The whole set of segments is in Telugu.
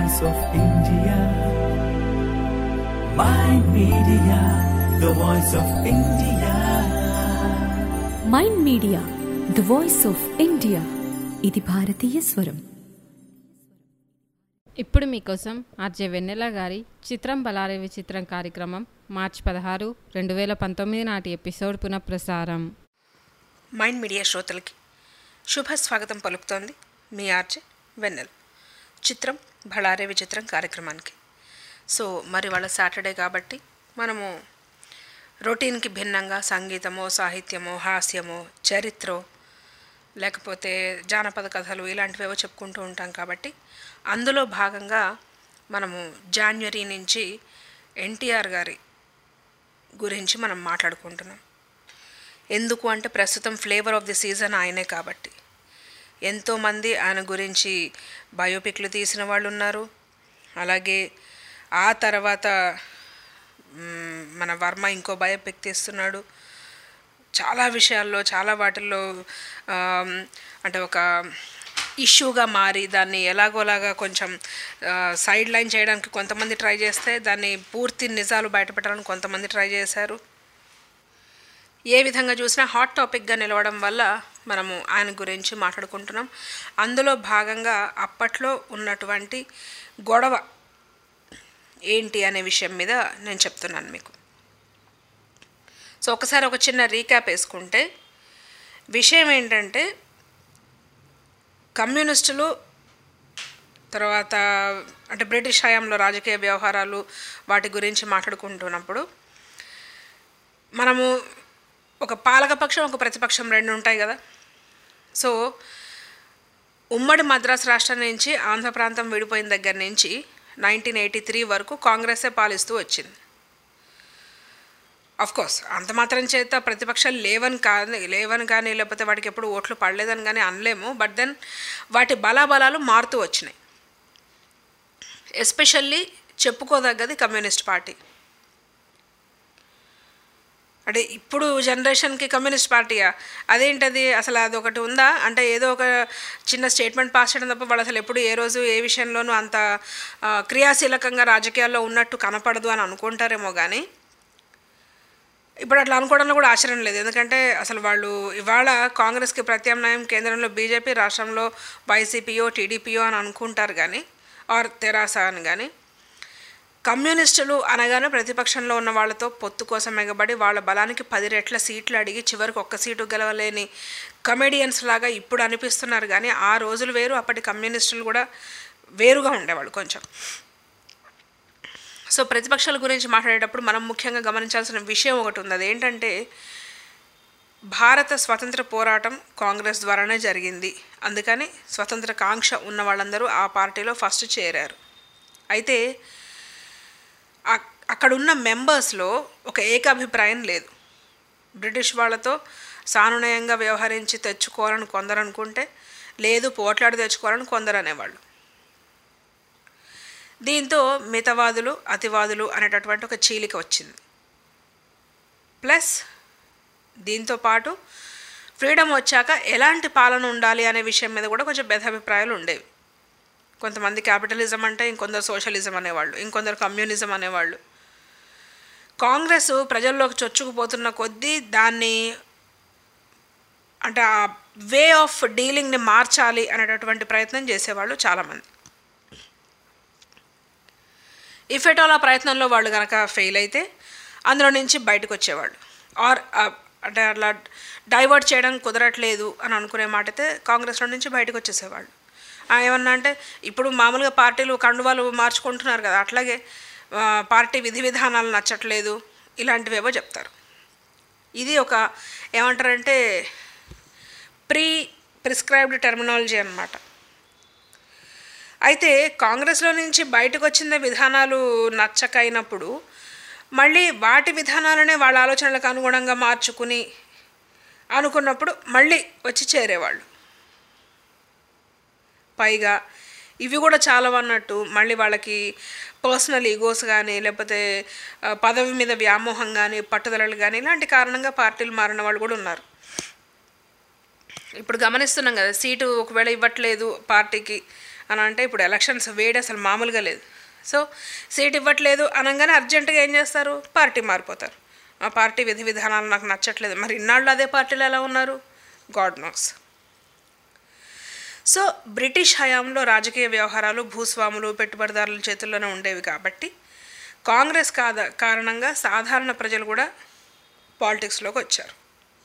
voice of India. My media, the voice of India. Mind media the voice of India ఇది భారతీయ స్వరం ఇప్పుడు మీకోసం ఆర్జే వెన్నెల గారి చిత్రం బలారే విచిత్రం కార్యక్రమం మార్చి పదహారు రెండు వేల పంతొమ్మిది నాటి ఎపిసోడ్ పునఃప్రసారం మైండ్ మీడియా శ్రోతలకి శుభ స్వాగతం పలుకుతోంది మీ ఆర్జే వెన్నెల్ చిత్రం భళారే విచిత్రం కార్యక్రమానికి సో మరి వాళ్ళ సాటర్డే కాబట్టి మనము రొటీన్కి భిన్నంగా సంగీతమో సాహిత్యమో హాస్యమో చరిత్రో లేకపోతే జానపద కథలు ఇలాంటివేవో చెప్పుకుంటూ ఉంటాం కాబట్టి అందులో భాగంగా మనము జాన్వరి నుంచి ఎన్టీఆర్ గారి గురించి మనం మాట్లాడుకుంటున్నాం ఎందుకు అంటే ప్రస్తుతం ఫ్లేవర్ ఆఫ్ ది సీజన్ ఆయనే కాబట్టి ఎంతోమంది ఆయన గురించి బయోపిక్లు తీసిన వాళ్ళు ఉన్నారు అలాగే ఆ తర్వాత మ్, మన వర్మ ఇంకో బయోపిక్ తీస్తున్నాడు చాలా విషయాల్లో చాలా వాటిల్లో ఆమ్, అంటే ఒక ఇష్యూగా మారి దాన్ని ఎలాగోలాగా కొంచెం సైడ్ లైన్ చేయడానికి కొంతమంది ట్రై చేస్తే దాన్ని పూర్తి నిజాలు బయటపెట్టడానికి కొంతమంది ట్రై చేశారు ఏ విధంగా చూసినా హాట్ టాపిక్గా నిలవడం వల్ల మనము ఆయన గురించి మాట్లాడుకుంటున్నాం అందులో భాగంగా అప్పట్లో ఉన్నటువంటి గొడవ ఏంటి అనే విషయం మీద నేను చెప్తున్నాను మీకు సో ఒకసారి ఒక చిన్న రీక్యాప్ వేసుకుంటే విషయం ఏంటంటే కమ్యూనిస్టులు తర్వాత అంటే బ్రిటిష్ హయాంలో రాజకీయ వ్యవహారాలు వాటి గురించి మాట్లాడుకుంటున్నప్పుడు మనము ఒక పాలకపక్షం ఒక ప్రతిపక్షం రెండు ఉంటాయి కదా సో ఉమ్మడి మద్రాసు రాష్ట్రం నుంచి ఆంధ్ర ప్రాంతం విడిపోయిన దగ్గర నుంచి నైన్టీన్ ఎయిటీ త్రీ వరకు కాంగ్రెసే పాలిస్తూ వచ్చింది అఫ్ కోర్స్ అంత మాత్రం చేత ప్రతిపక్షాలు లేవని కానీ లేవని కానీ లేకపోతే వాటికి ఎప్పుడు ఓట్లు పడలేదని కానీ అనలేము బట్ దెన్ వాటి బలాబలాలు మారుతూ వచ్చినాయి ఎస్పెషల్లీ చెప్పుకోదగ్గది కమ్యూనిస్ట్ పార్టీ అంటే ఇప్పుడు జనరేషన్కి కమ్యూనిస్ట్ పార్టీయా అదేంటది అసలు అది ఒకటి ఉందా అంటే ఏదో ఒక చిన్న స్టేట్మెంట్ పాస్ చేయడం తప్ప వాళ్ళు అసలు ఎప్పుడు ఏ రోజు ఏ విషయంలోనూ అంత ఆ, క్రియాశీలకంగా రాజకీయాల్లో ఉన్నట్టు కనపడదు అని అనుకుంటారేమో కానీ ఇప్పుడు అట్లా అనుకోవడంలో కూడా ఆశ్చర్యం లేదు ఎందుకంటే అసలు వాళ్ళు ఇవాళ కాంగ్రెస్కి ప్రత్యామ్నాయం కేంద్రంలో బీజేపీ రాష్ట్రంలో వైసీపీయో టీడీపీయో అని అనుకుంటారు కానీ ఆర్ తెరాస అని కానీ కమ్యూనిస్టులు అనగానే ప్రతిపక్షంలో ఉన్న వాళ్ళతో పొత్తు కోసం ఎగబడి వాళ్ళ బలానికి పది రెట్ల సీట్లు అడిగి చివరికి ఒక్క సీటు గెలవలేని కమెడియన్స్ లాగా ఇప్పుడు అనిపిస్తున్నారు కానీ ఆ రోజులు వేరు అప్పటి కమ్యూనిస్టులు కూడా వేరుగా ఉండేవాళ్ళు కొంచెం సో ప్రతిపక్షాల గురించి మాట్లాడేటప్పుడు మనం ముఖ్యంగా గమనించాల్సిన విషయం ఒకటి ఉంది అదేంటంటే భారత స్వతంత్ర పోరాటం కాంగ్రెస్ ద్వారానే జరిగింది అందుకని స్వతంత్ర కాంక్ష ఉన్న వాళ్ళందరూ ఆ పార్టీలో ఫస్ట్ చేరారు అయితే అక్- అక్కడున్న మెంబర్స్లో ఒక ఏకాభిప్రాయం లేదు బ్రిటిష్ వాళ్ళతో సానునయంగా వ్యవహరించి తెచ్చుకోవాలని కొందరు అనుకుంటే లేదు పోట్లాడి తెచ్చుకోవాలని కొందరు అనేవాళ్ళు దీంతో మితవాదులు అతివాదులు అనేటటువంటి ఒక చీలిక వచ్చింది ప్లస్ దీంతో పాటు ఫ్రీడమ్ వచ్చాక ఎలాంటి పాలన ఉండాలి అనే విషయం మీద కూడా కొంచెం భేదాభిప్రాయాలు ఉండేవి కొంతమంది క్యాపిటలిజం అంటే ఇంకొందరు సోషలిజం అనేవాళ్ళు ఇంకొందరు కమ్యూనిజం అనేవాళ్ళు కాంగ్రెస్ ప్రజల్లోకి చొచ్చుకుపోతున్న కొద్దీ దాన్ని అంటే ఆ వే ఆఫ్ డీలింగ్ని మార్చాలి అనేటటువంటి ప్రయత్నం చేసేవాళ్ళు చాలామంది ఇఫ్ ఎట్ ఆల్ ఆ ప్రయత్నంలో వాళ్ళు కనుక ఫెయిల్ అయితే అందులో నుంచి బయటకు వచ్చేవాళ్ళు ఆర్ అంటే అట్లా డైవర్ట్ చేయడం కుదరట్లేదు అని అనుకునే మాట అయితే కాంగ్రెస్లో నుంచి బయటకు వచ్చేసేవాళ్ళు ఆ, ఏమన్నా అంటే ఇప్పుడు మామూలుగా పార్టీలు కండువాలు మార్చుకుంటున్నారు కదా అట్లాగే ఆ, పార్టీ విధి విధానాలు నచ్చట్లేదు ఇలాంటివేవో చెప్తారు ఇది ఒక ఏమంటారంటే ప్రీ ప్రిస్క్రైబ్డ్ టెర్మినాలజీ అన్నమాట అయితే కాంగ్రెస్లో నుంచి బయటకు వచ్చిన విధానాలు నచ్చకైనప్పుడు మళ్ళీ వాటి విధానాలనే వాళ్ళ ఆలోచనలకు అనుగుణంగా మార్చుకుని అనుకున్నప్పుడు మళ్ళీ వచ్చి చేరేవాళ్ళు పైగా ఇవి కూడా చాలా అన్నట్టు మళ్ళీ వాళ్ళకి పర్సనల్ ఈగోస్ కానీ లేకపోతే ఆ, పదవి మీద వ్యామోహం కానీ పట్టుదలలు కానీ ఇలాంటి కారణంగా పార్టీలు మారిన వాళ్ళు కూడా ఉన్నారు ఇప్పుడు గమనిస్తున్నాం కదా సీటు ఒకవేళ ఇవ్వట్లేదు పార్టీకి అని అంటే ఇప్పుడు ఎలక్షన్స్ వేడి అసలు మామూలుగా లేదు సో సీట్ ఇవ్వట్లేదు అనగానే అర్జెంటుగా ఏం చేస్తారు పార్టీ మారిపోతారు ఆ పార్టీ విధి విధానాలు నాకు నచ్చట్లేదు మరి ఇన్నాళ్ళు అదే పార్టీలో ఎలా ఉన్నారు గాడ్ నోస్ సో బ్రిటిష్ హయాంలో రాజకీయ వ్యవహారాలు భూస్వాములు పెట్టుబడిదారుల చేతుల్లోనే ఉండేవి కాబట్టి కాంగ్రెస్ కాద కారణంగా సాధారణ ప్రజలు కూడా పాలిటిక్స్లోకి వచ్చారు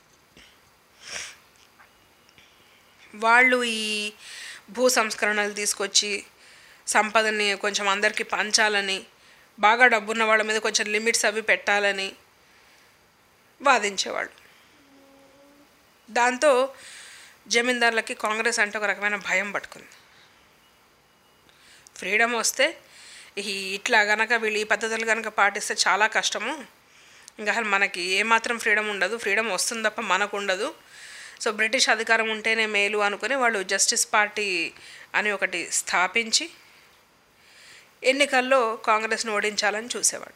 వాళ్ళు ఈ భూ సంస్కరణలు తీసుకొచ్చి సంపదని కొంచెం అందరికీ పంచాలని బాగా డబ్బున్న వాళ్ళ మీద కొంచెం లిమిట్స్ అవి పెట్టాలని వాదించేవాళ్ళు దాంతో జమీందారులకి కాంగ్రెస్ అంటే ఒక రకమైన భయం పట్టుకుంది ఫ్రీడమ్ వస్తే ఈ ఇట్లా గనక వీళ్ళు ఈ పద్ధతులు కనుక పాటిస్తే చాలా కష్టము ఇంకా అసలు మనకి ఏమాత్రం ఫ్రీడమ్ ఉండదు ఫ్రీడమ్ వస్తుంది తప్ప మనకు ఉండదు సో బ్రిటిష్ అధికారం ఉంటేనే మేలు అనుకుని వాళ్ళు జస్టిస్ పార్టీ అని ఒకటి స్థాపించి ఎన్నికల్లో కాంగ్రెస్ను ఓడించాలని చూసేవాడు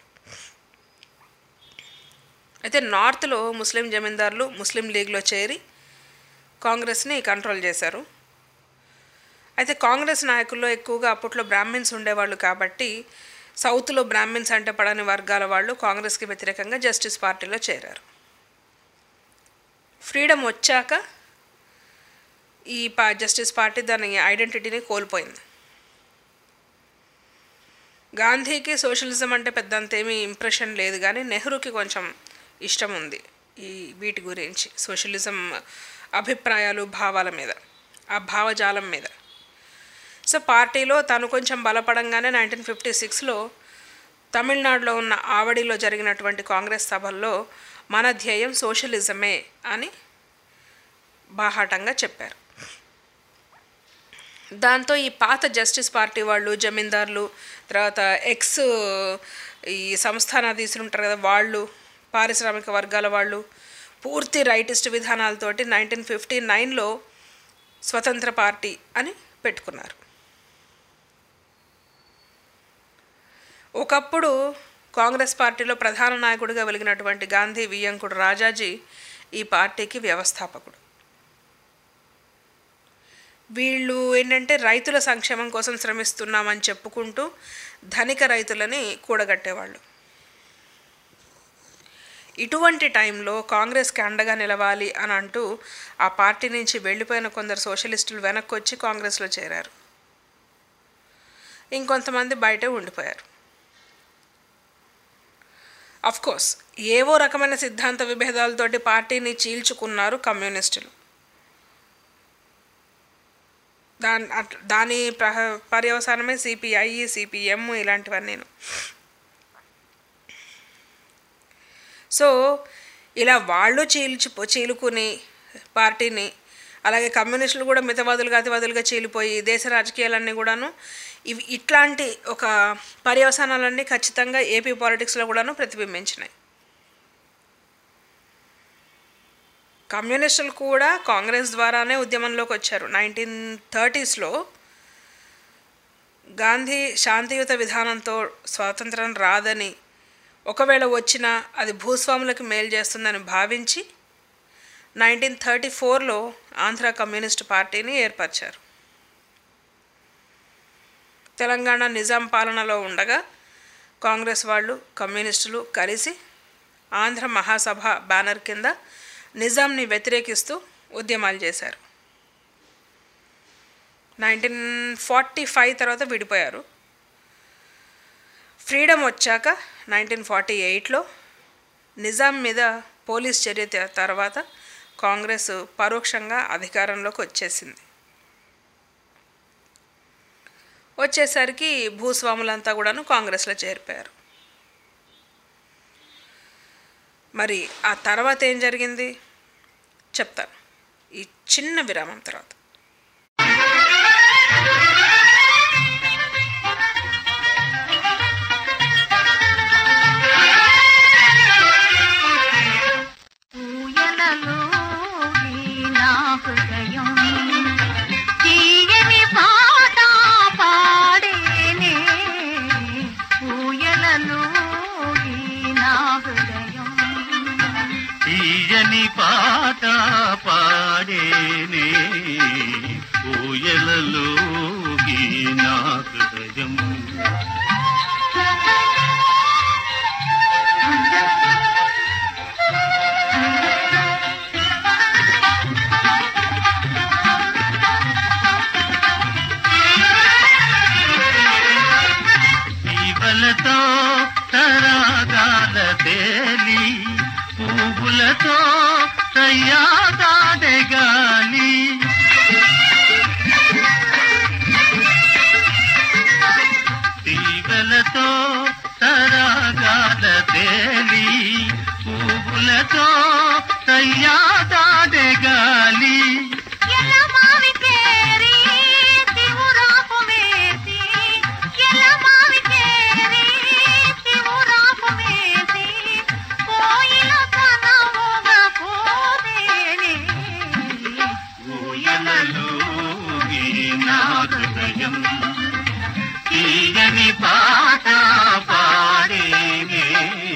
అయితే నార్త్లో ముస్లిం జమీందారులు ముస్లిం లీగ్లో చేరి కాంగ్రెస్ని కంట్రోల్ చేశారు అయితే కాంగ్రెస్ నాయకుల్లో ఎక్కువగా అప్పట్లో బ్రాహ్మిన్స్ ఉండేవాళ్ళు కాబట్టి సౌత్లో బ్రాహ్మిన్స్ అంటే పడని వర్గాల వాళ్ళు కాంగ్రెస్కి వ్యతిరేకంగా జస్టిస్ పార్టీలో చేరారు ఫ్రీడమ్ వచ్చాక ఈ పా జస్టిస్ పార్టీ దాని ఐడెంటిటీని కోల్పోయింది గాంధీకి సోషలిజం అంటే పెద్ద అంతేమీ ఇంప్రెషన్ లేదు కానీ నెహ్రూకి కొంచెం ఇష్టం ఉంది ఈ వీటి గురించి సోషలిజం అభిప్రాయాలు భావాల మీద ఆ భావజాలం మీద సో పార్టీలో తను కొంచెం బలపడంగానే నైన్టీన్ ఫిఫ్టీ సిక్స్లో తమిళనాడులో ఉన్న ఆవడిలో జరిగినటువంటి కాంగ్రెస్ సభల్లో మన ధ్యేయం సోషలిజమే అని బాహాటంగా చెప్పారు దాంతో ఈ పాత జస్టిస్ పార్టీ వాళ్ళు జమీందారులు తర్వాత ఎక్స్ ఈ సంస్థానాధీశులు ఉంటారు కదా వాళ్ళు పారిశ్రామిక వర్గాల వాళ్ళు పూర్తి రైటిస్ట్ విధానాలతోటి నైన్టీన్ ఫిఫ్టీ నైన్లో స్వతంత్ర పార్టీ అని పెట్టుకున్నారు ఒకప్పుడు కాంగ్రెస్ పార్టీలో ప్రధాన నాయకుడిగా వెలిగినటువంటి గాంధీ వియ్యంకుడు రాజాజీ ఈ పార్టీకి వ్యవస్థాపకుడు వీళ్ళు ఏంటంటే రైతుల సంక్షేమం కోసం శ్రమిస్తున్నామని చెప్పుకుంటూ ధనిక రైతులని కూడగట్టేవాళ్ళు ఇటువంటి టైంలో కాంగ్రెస్కి అండగా నిలవాలి అని అంటూ ఆ పార్టీ నుంచి వెళ్ళిపోయిన కొందరు సోషలిస్టులు వెనక్కి వచ్చి కాంగ్రెస్లో చేరారు ఇంకొంతమంది బయటే ఉండిపోయారు కోర్స్ ఏవో రకమైన సిద్ధాంత విభేదాలతోటి పార్టీని చీల్చుకున్నారు కమ్యూనిస్టులు దాని అట్- దాని ప్రహ పర్యవసానమే సిపిఐ సిపిఎం ఇలాంటివన్నీ సో ఇలా వాళ్ళు చీల్చి చీలుకుని పార్టీని అలాగే కమ్యూనిస్టులు కూడా మితవాదులుగా అతివాదులుగా చీలిపోయి దేశ రాజకీయాలన్నీ కూడాను ఇవి ఇట్లాంటి ఒక పర్యవసానాలన్నీ ఖచ్చితంగా ఏపీ పాలిటిక్స్లో కూడాను ప్రతిబింబించినాయి కమ్యూనిస్టులు కూడా కాంగ్రెస్ ద్వారానే ఉద్యమంలోకి వచ్చారు నైన్టీన్ థర్టీస్లో గాంధీ శాంతియుత విధానంతో స్వాతంత్రం రాదని ఒకవేళ వచ్చినా అది భూస్వాములకు మేలు చేస్తుందని భావించి నైన్టీన్ థర్టీ ఫోర్లో ఆంధ్ర కమ్యూనిస్ట్ పార్టీని ఏర్పరిచారు తెలంగాణ నిజాం పాలనలో ఉండగా కాంగ్రెస్ వాళ్ళు కమ్యూనిస్టులు కలిసి ఆంధ్ర మహాసభ బ్యానర్ కింద నిజాంని వ్యతిరేకిస్తూ ఉద్యమాలు చేశారు నైన్టీన్ ఫార్టీ ఫైవ్ తర్వాత విడిపోయారు ఫ్రీడమ్ వచ్చాక నైన్టీన్ ఫార్టీ ఎయిట్లో నిజాం మీద పోలీస్ చర్య త- తర్వాత కాంగ్రెస్ పరోక్షంగా అధికారంలోకి వచ్చేసింది వచ్చేసరికి భూస్వాములంతా కూడాను కాంగ్రెస్లో చేరిపోయారు మరి ఆ తర్వాత ఏం జరిగింది చెప్తాను ఈ చిన్న విరామం తర్వాత ఊయలలో నా హృదయం తీయని పాట పాడేనే ఊయలలో నా హృదయం తీయని తీయని పాట పాడేనే ఊయలలోకి నా హృదయం జీవలతో తరాగాల తేలి పువ్వులతో తయ్యాదాడే గాలి తీగలతో తరాగాల తేలి పువ్వులతో తయ్యాదాడే గాలి ఎల్లమావి కేరి శివురాపు వేసి ఎల్లమావి కేరి శివురాపు వేసి కోయిల కనముగా పోదేనే ఊయలలోకి నా హృదయం తీయని పాట పాడేనే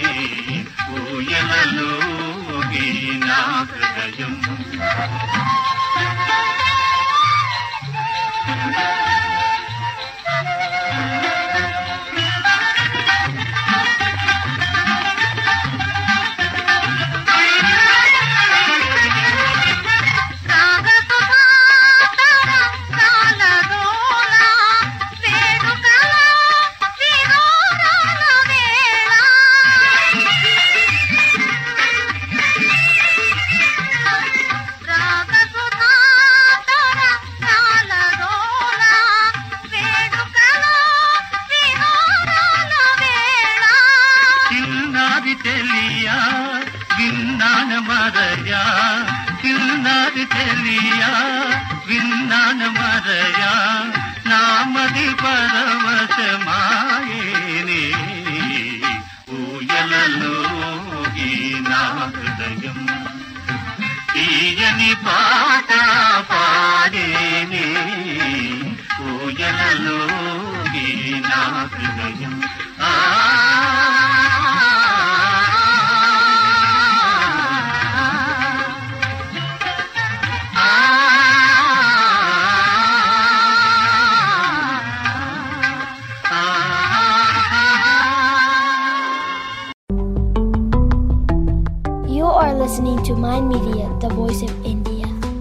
ఊయలలోకి నా హృదయం సాగసు పాతరంగాల దోల వేడుకల వినోదాల వేళ రాగసు పాతరంగాల దోల వేడుకల వినోదాల వేళ చిన్నారి తెలియా విన్నాన మరయా చిన్నారి తెలియా విన్నాన మరయా నామది పరవశమాయేనే ఊయలలోకి నా హృదయం తీయని పాట పాడేనే ఊయలలోకి నా హృదయం ఆ You are listening to Mind Media, the voice of India.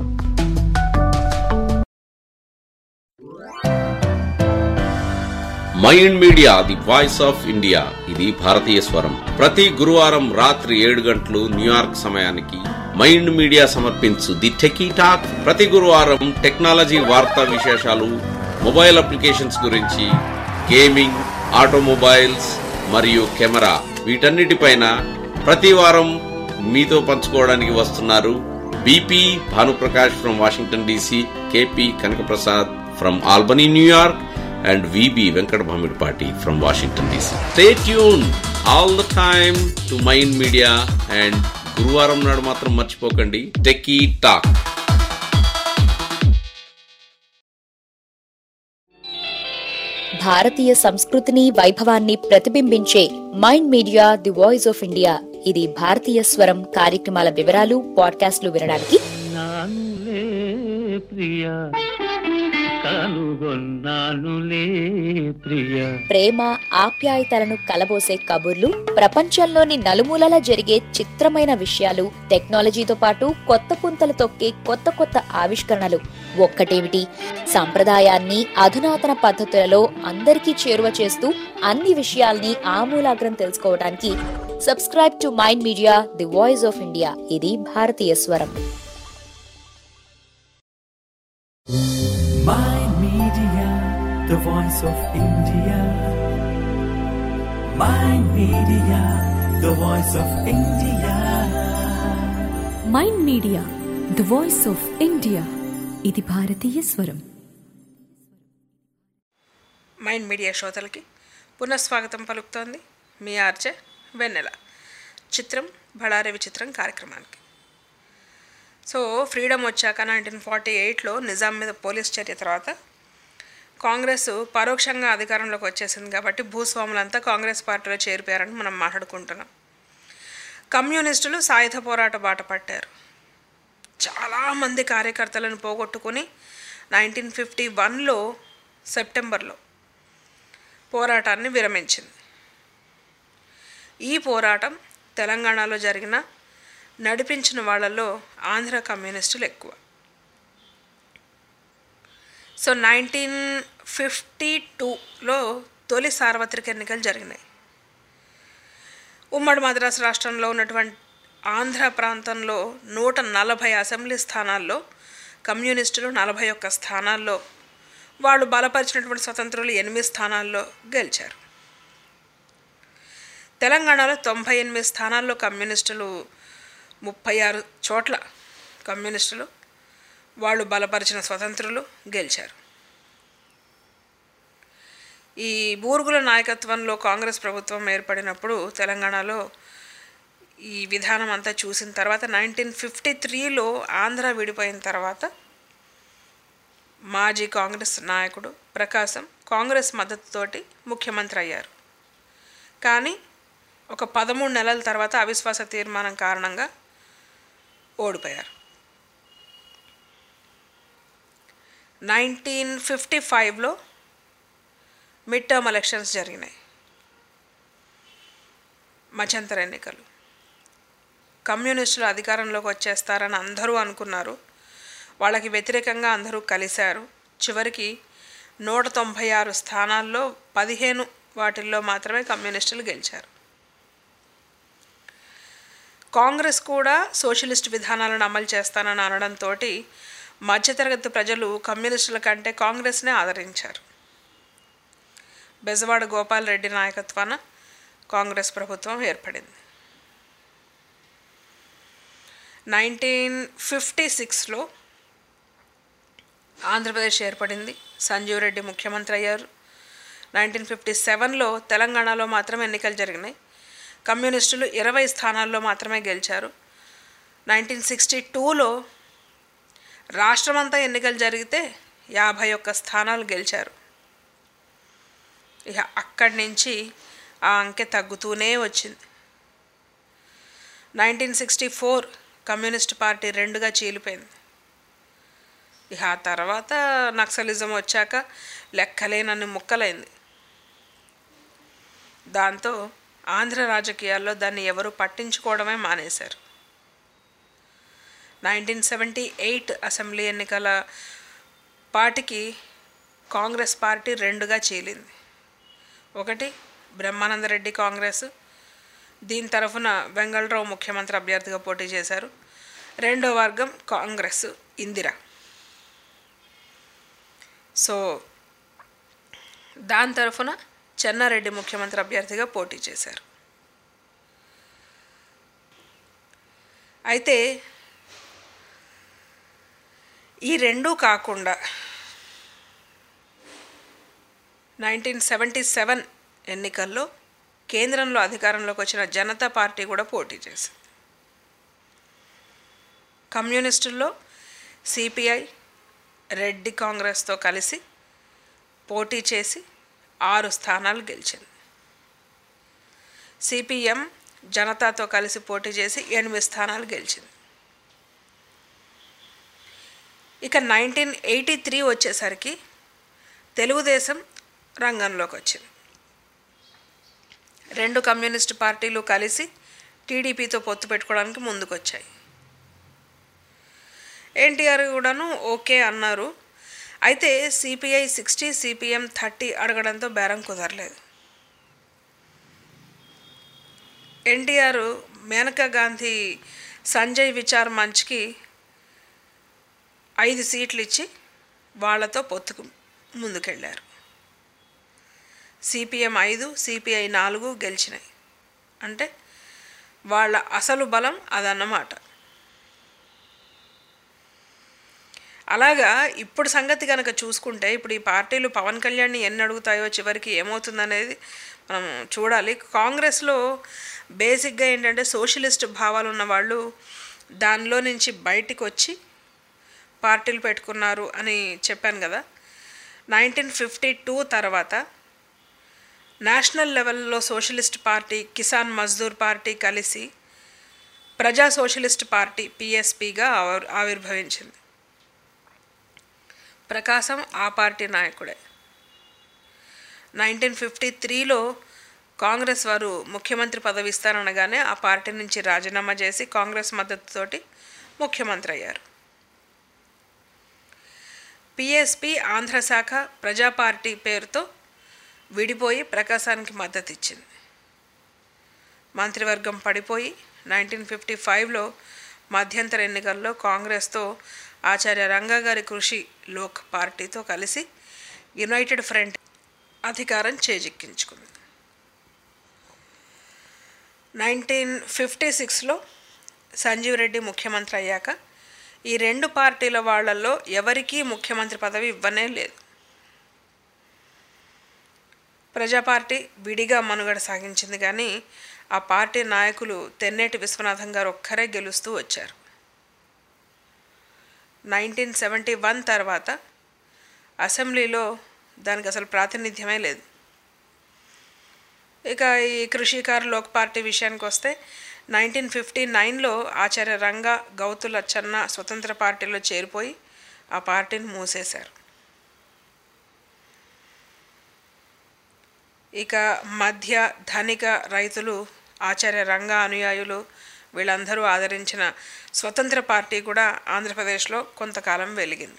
Mind media the voice of India ఇది భారతీయ స్వరం ప్రతి గురువారం రాత్రి ఏడు గంటలు న్యూయార్క్ సమయానికి మైండ్ మీడియా సమర్పించు ది టెకీ టాక్ ప్రతి గురువారం టెక్నాలజీ వార్తా విశేషాలు మొబైల్ అప్లికేషన్స్ గురించి గేమింగ్ ఆటోమొబైల్స్ మరియు కెమెరా వీటన్నిటిపైన ప్రతి వారం మీతో పంచుకోవడానికి వస్తున్నారు BP Bhanuprakash from Washington DC KP Kanakaprasad from Albany New York and VB Venkat Bhamidpati from Washington DC. Stay tuned all the time to Mind Media and గురువారం నాడు మాత్రం మర్చిపోకండి టెకీ టాక్ భారతీయ సంస్కృతిని వైభవాన్ని ప్రతిబింబించే mind media the voice of India ఇది భారతీయ స్వరం కార్యక్రమాల వివరాలు పాడ్కాస్ట్లు వినడానికి నానులే ప్రియ కనుగొన్నానులే ప్రియ ప్రేమ ఆప్యాయతలను కలబోసే కబుర్లు ప్రపంచంలోని నలుమూలలా జరిగే చిత్రమైన విషయాలు టెక్నాలజీతో పాటు కొత్త పుంతలు తొక్కే కొత్త కొత్త ఆవిష్కరణలు ఒక్కటేమిటి సంప్రదాయాన్ని అధునాతన పద్ధతులలో అందరికీ చేరువ చేస్తూ అన్ని విషయాల్ని ఆమూలాగ్రం తెలుసుకోవడానికి subscribe to mind media the voice of India ఇది భారతీయ స్వరం Mind Media, the voice of India. Mind Media, the voice of India. Mind media the voice of India ఇది భారతీయ స్వరం మైండ్ మీడియా శ్రోతలకి పునఃస్వాగతం పలుకుతోంది మీ ఆర్జే వెన్నెల చిత్రం బళారే విచిత్రం కార్యక్రమానికి సో ఫ్రీడమ్ వచ్చాక నైన్టీన్ ఫార్టీ ఎయిట్లో నిజాం మీద పోలీస్ చర్య తర్వాత కాంగ్రెస్ పరోక్షంగా అధికారంలోకి వచ్చేసింది కాబట్టి భూస్వాములంతా కాంగ్రెస్ పార్టీలో చేరిపోయారని మనం మాట్లాడుకుంటున్నాం కమ్యూనిస్టులు సాయుధ పోరాట బాట పట్టారు చాలామంది కార్యకర్తలను పోగొట్టుకుని నైన్టీన్ ఫిఫ్టీ వన్లో సెప్టెంబర్లో పోరాటాన్ని విరమించింది ఈ పోరాటం తెలంగాణలో జరిగిన నడిపించిన వాళ్ళలో ఆంధ్ర కమ్యూనిస్టులు ఎక్కువ సో నైన్టీన్ ఫిఫ్టీ టూలో తొలి సార్వత్రిక ఎన్నికలు జరిగినాయి ఉమ్మడి మద్రాసు రాష్ట్రంలో ఉన్నటువంటి ఆంధ్ర ప్రాంతంలో నూట నలభై అసెంబ్లీ స్థానాల్లో కమ్యూనిస్టులు నలభై ఒక్క స్థానాల్లో వాళ్ళు బలపరిచినటువంటి స్వతంత్రులు ఎనిమిది స్థానాల్లో గెలిచారు తెలంగాణలో తొంభై ఎనిమిది స్థానాల్లో కమ్యూనిస్టులు ముప్పై ఆరు చోట్ల కమ్యూనిస్టులు వాళ్ళు బలపరిచిన స్వతంత్రులు గెలిచారు ఈ బూర్గుల నాయకత్వంలో కాంగ్రెస్ ప్రభుత్వం ఏర్పడినప్పుడు తెలంగాణలో ఈ విధానం అంతా చూసిన తర్వాత నైన్టీన్ ఫిఫ్టీ త్రీలో ఆంధ్ర విడిపోయిన తర్వాత మాజీ కాంగ్రెస్ నాయకుడు ప్రకాశం కాంగ్రెస్ మద్దతుతోటి ముఖ్యమంత్రి అయ్యారు కానీ ఒక పదమూడు నెలల తర్వాత అవిశ్వాస తీర్మానం కారణంగా ఓడిపోయారు నైన్టీన్ ఫిఫ్టీ ఫైవ్లో మిడ్ టర్మ్ ఎలక్షన్స్ జరిగినాయి మధ్యంతర ఎన్నికలు కమ్యూనిస్టులు అధికారంలోకి వచ్చేస్తారని అందరూ అనుకున్నారు వాళ్ళకి వ్యతిరేకంగా అందరూ కలిశారు చివరికి నూట తొంభై ఆరు స్థానాల్లో పదిహేను వాటిల్లో మాత్రమే కమ్యూనిస్టులు గెలిచారు కాంగ్రెస్ కూడా సోషలిస్ట్ విధానాలను అమలు చేస్తానని అనడంతో మధ్యతరగతి ప్రజలు కమ్యూనిస్టుల కంటే కాంగ్రెస్నే ఆదరించారు బెజవాడ గోపాల్ రెడ్డి నాయకత్వాన కాంగ్రెస్ ప్రభుత్వం ఏర్పడింది నైన్టీన్ ఫిఫ్టీ సిక్స్లో ఆంధ్రప్రదేశ్ ఏర్పడింది సంజీవ్ రెడ్డి ముఖ్యమంత్రి అయ్యారు నైన్టీన్ ఫిఫ్టీ సెవెన్లో తెలంగాణలో మాత్రం ఎన్నికలు జరిగినాయి కమ్యూనిస్టులు ఇరవై స్థానాల్లో మాత్రమే గెలిచారు నైన్టీన్ సిక్స్టీ టూలో రాష్ట్రమంతా ఎన్నికలు జరిగితే యాభై ఒక్క స్థానాలు గెలిచారు ఇక అక్కడి నుంచి ఆ అంకె తగ్గుతూనే వచ్చింది nineteen sixty four communist party రెండుగా చీలిపోయింది ఇక ఆ తర్వాత నక్సలిజం వచ్చాక లెక్కలేనన్ని ముక్కలైంది దాంతో ఆంధ్ర రాజకీయాల్లో దాన్ని ఎవరు పట్టించుకోవడమే మానేశారు నైన్టీన్ సెవెంటీ ఎయిట్ అసెంబ్లీ ఎన్నికల పాటికి కాంగ్రెస్ పార్టీ రెండుగా చీలింది ఒకటి బ్రహ్మానందరెడ్డి కాంగ్రెస్ దీని తరఫున వెంగళరావు ముఖ్యమంత్రి అభ్యర్థిగా పోటీ చేశారు రెండో వర్గం కాంగ్రెస్ ఇందిర సో దాని తరఫున చెన్నారెడ్డి ముఖ్యమంత్రి అభ్యర్థిగా పోటీ చేశారు అయితే ఈ రెండూ కాకుండా నైన్టీన్ సెవెంటీ సెవెన్ ఎన్నికల్లో కేంద్రంలో అధికారంలోకి వచ్చిన జనతా పార్టీ కూడా పోటీ చేసింది కమ్యూనిస్టుల్లో సిపిఐ రెడ్డి కాంగ్రెస్తో కలిసి పోటీ చేసి ఆరు స్థానాలు గెలిచింది సిపిఎం జనతాతో కలిసి పోటీ చేసి ఎనిమిది స్థానాలు గెలిచింది ఇక నైన్టీన్ ఎయిటీ త్రీ వచ్చేసరికి తెలుగుదేశం రంగంలోకి వచ్చింది రెండు కమ్యూనిస్ట్ పార్టీలు కలిసి టీడీపీతో పొత్తు పెట్టుకోవడానికి ముందుకొచ్చాయి ఎన్టీఆర్ కూడాను ఓకే అన్నారు అయితే సిపిఐ సిక్స్టీ సిపిఎం థర్టీ అడగడంతో బేరం కుదరలేదు ఎన్టీఆర్ మేనకా గాంధీ సంజయ్ విచార్ మంచ్కి ఐదు సీట్లు ఇచ్చి వాళ్ళతో పొత్తుకు ముందుకెళ్ళారు సిపిఎం ఐదు సిపిఐ నాలుగు గెలిచినాయి అంటే వాళ్ళ అసలు బలం అదన్నమాట అలాగా ఇప్పుడు సంగతి కనుక చూసుకుంటే ఇప్పుడు ఈ పార్టీలు పవన్ కళ్యాణ్ని ఎన్ని అడుగుతాయో చివరికి ఏమవుతుందనేది మనం చూడాలి కాంగ్రెస్లో బేసిక్గా ఏంటంటే సోషలిస్ట్ భావాలు ఉన్న వాళ్ళు దానిలో నుంచి బయటికి వచ్చి పార్టీలు పెట్టుకున్నారు అని చెప్పాను కదా నైన్టీన్ ఫిఫ్టీ టూ తర్వాత నేషనల్ లెవెల్లో socialist party Kisan Mazdoor party కలిసి ప్రజా సోషలిస్ట్ పార్టీ పిఎస్పిగా ఆవిర్ ఆవిర్భవించింది ప్రకాశం ఆ పార్టీ నాయకుడే నైన్టీన్ ఫిఫ్టీ త్రీలో కాంగ్రెస్ వారు ముఖ్యమంత్రి పదవి ఇస్తారనగానే ఆ పార్టీ నుంచి రాజీనామా చేసి కాంగ్రెస్ మద్దతుతోటి ముఖ్యమంత్రి అయ్యారు పిఎస్పి ఆంధ్ర శాఖ ప్రజా పార్టీ పేరుతో విడిపోయి ప్రకాశానికి మద్దతు ఇచ్చింది మంత్రివర్గం పడిపోయి నైన్టీన్ ఫిఫ్టీ ఫైవ్లో మధ్యంతర ఎన్నికల్లో కాంగ్రెస్తో ఆచార్య రంగా గారి కృషి లోక్ పార్టీతో కలిసి యునైటెడ్ ఫ్రంట్ అధికారం చేజిక్కించుకుంది నైన్టీన్ ఫిఫ్టీ సిక్స్లో సంజీవ్ రెడ్డి ముఖ్యమంత్రి అయ్యాక ఈ రెండు పార్టీల వాళ్ళల్లో ఎవరికీ ముఖ్యమంత్రి పదవి ఇవ్వనే లేదు ప్రజా పార్టీ విడిగా మనుగడ సాగించింది కానీ ఆ పార్టీ నాయకులు తెన్నేటి విశ్వనాథం గారు ఒక్కరే గెలుస్తూ వచ్చారు నైన్టీన్ సెవెంటీ వన్ తర్వాత అసెంబ్లీలో దానికి అసలు ప్రాతినిధ్యమే లేదు ఇక ఈ కృషికారు లోక్ పార్టీ విషయానికి వస్తే నైన్టీన్ ఫిఫ్టీ నైన్లో ఆచార్య రంగా గౌతుల చెన్న స్వతంత్ర పార్టీలో చేరిపోయి ఆ పార్టీని మూసేశారు ఇక మధ్య ధనిక రైతులు ఆచార్య రంగా అనుయాయులు వీళ్ళందరూ ఆదరించిన స్వతంత్ర పార్టీ కూడా ఆంధ్రప్రదేశ్లో కొంతకాలం వెలిగింది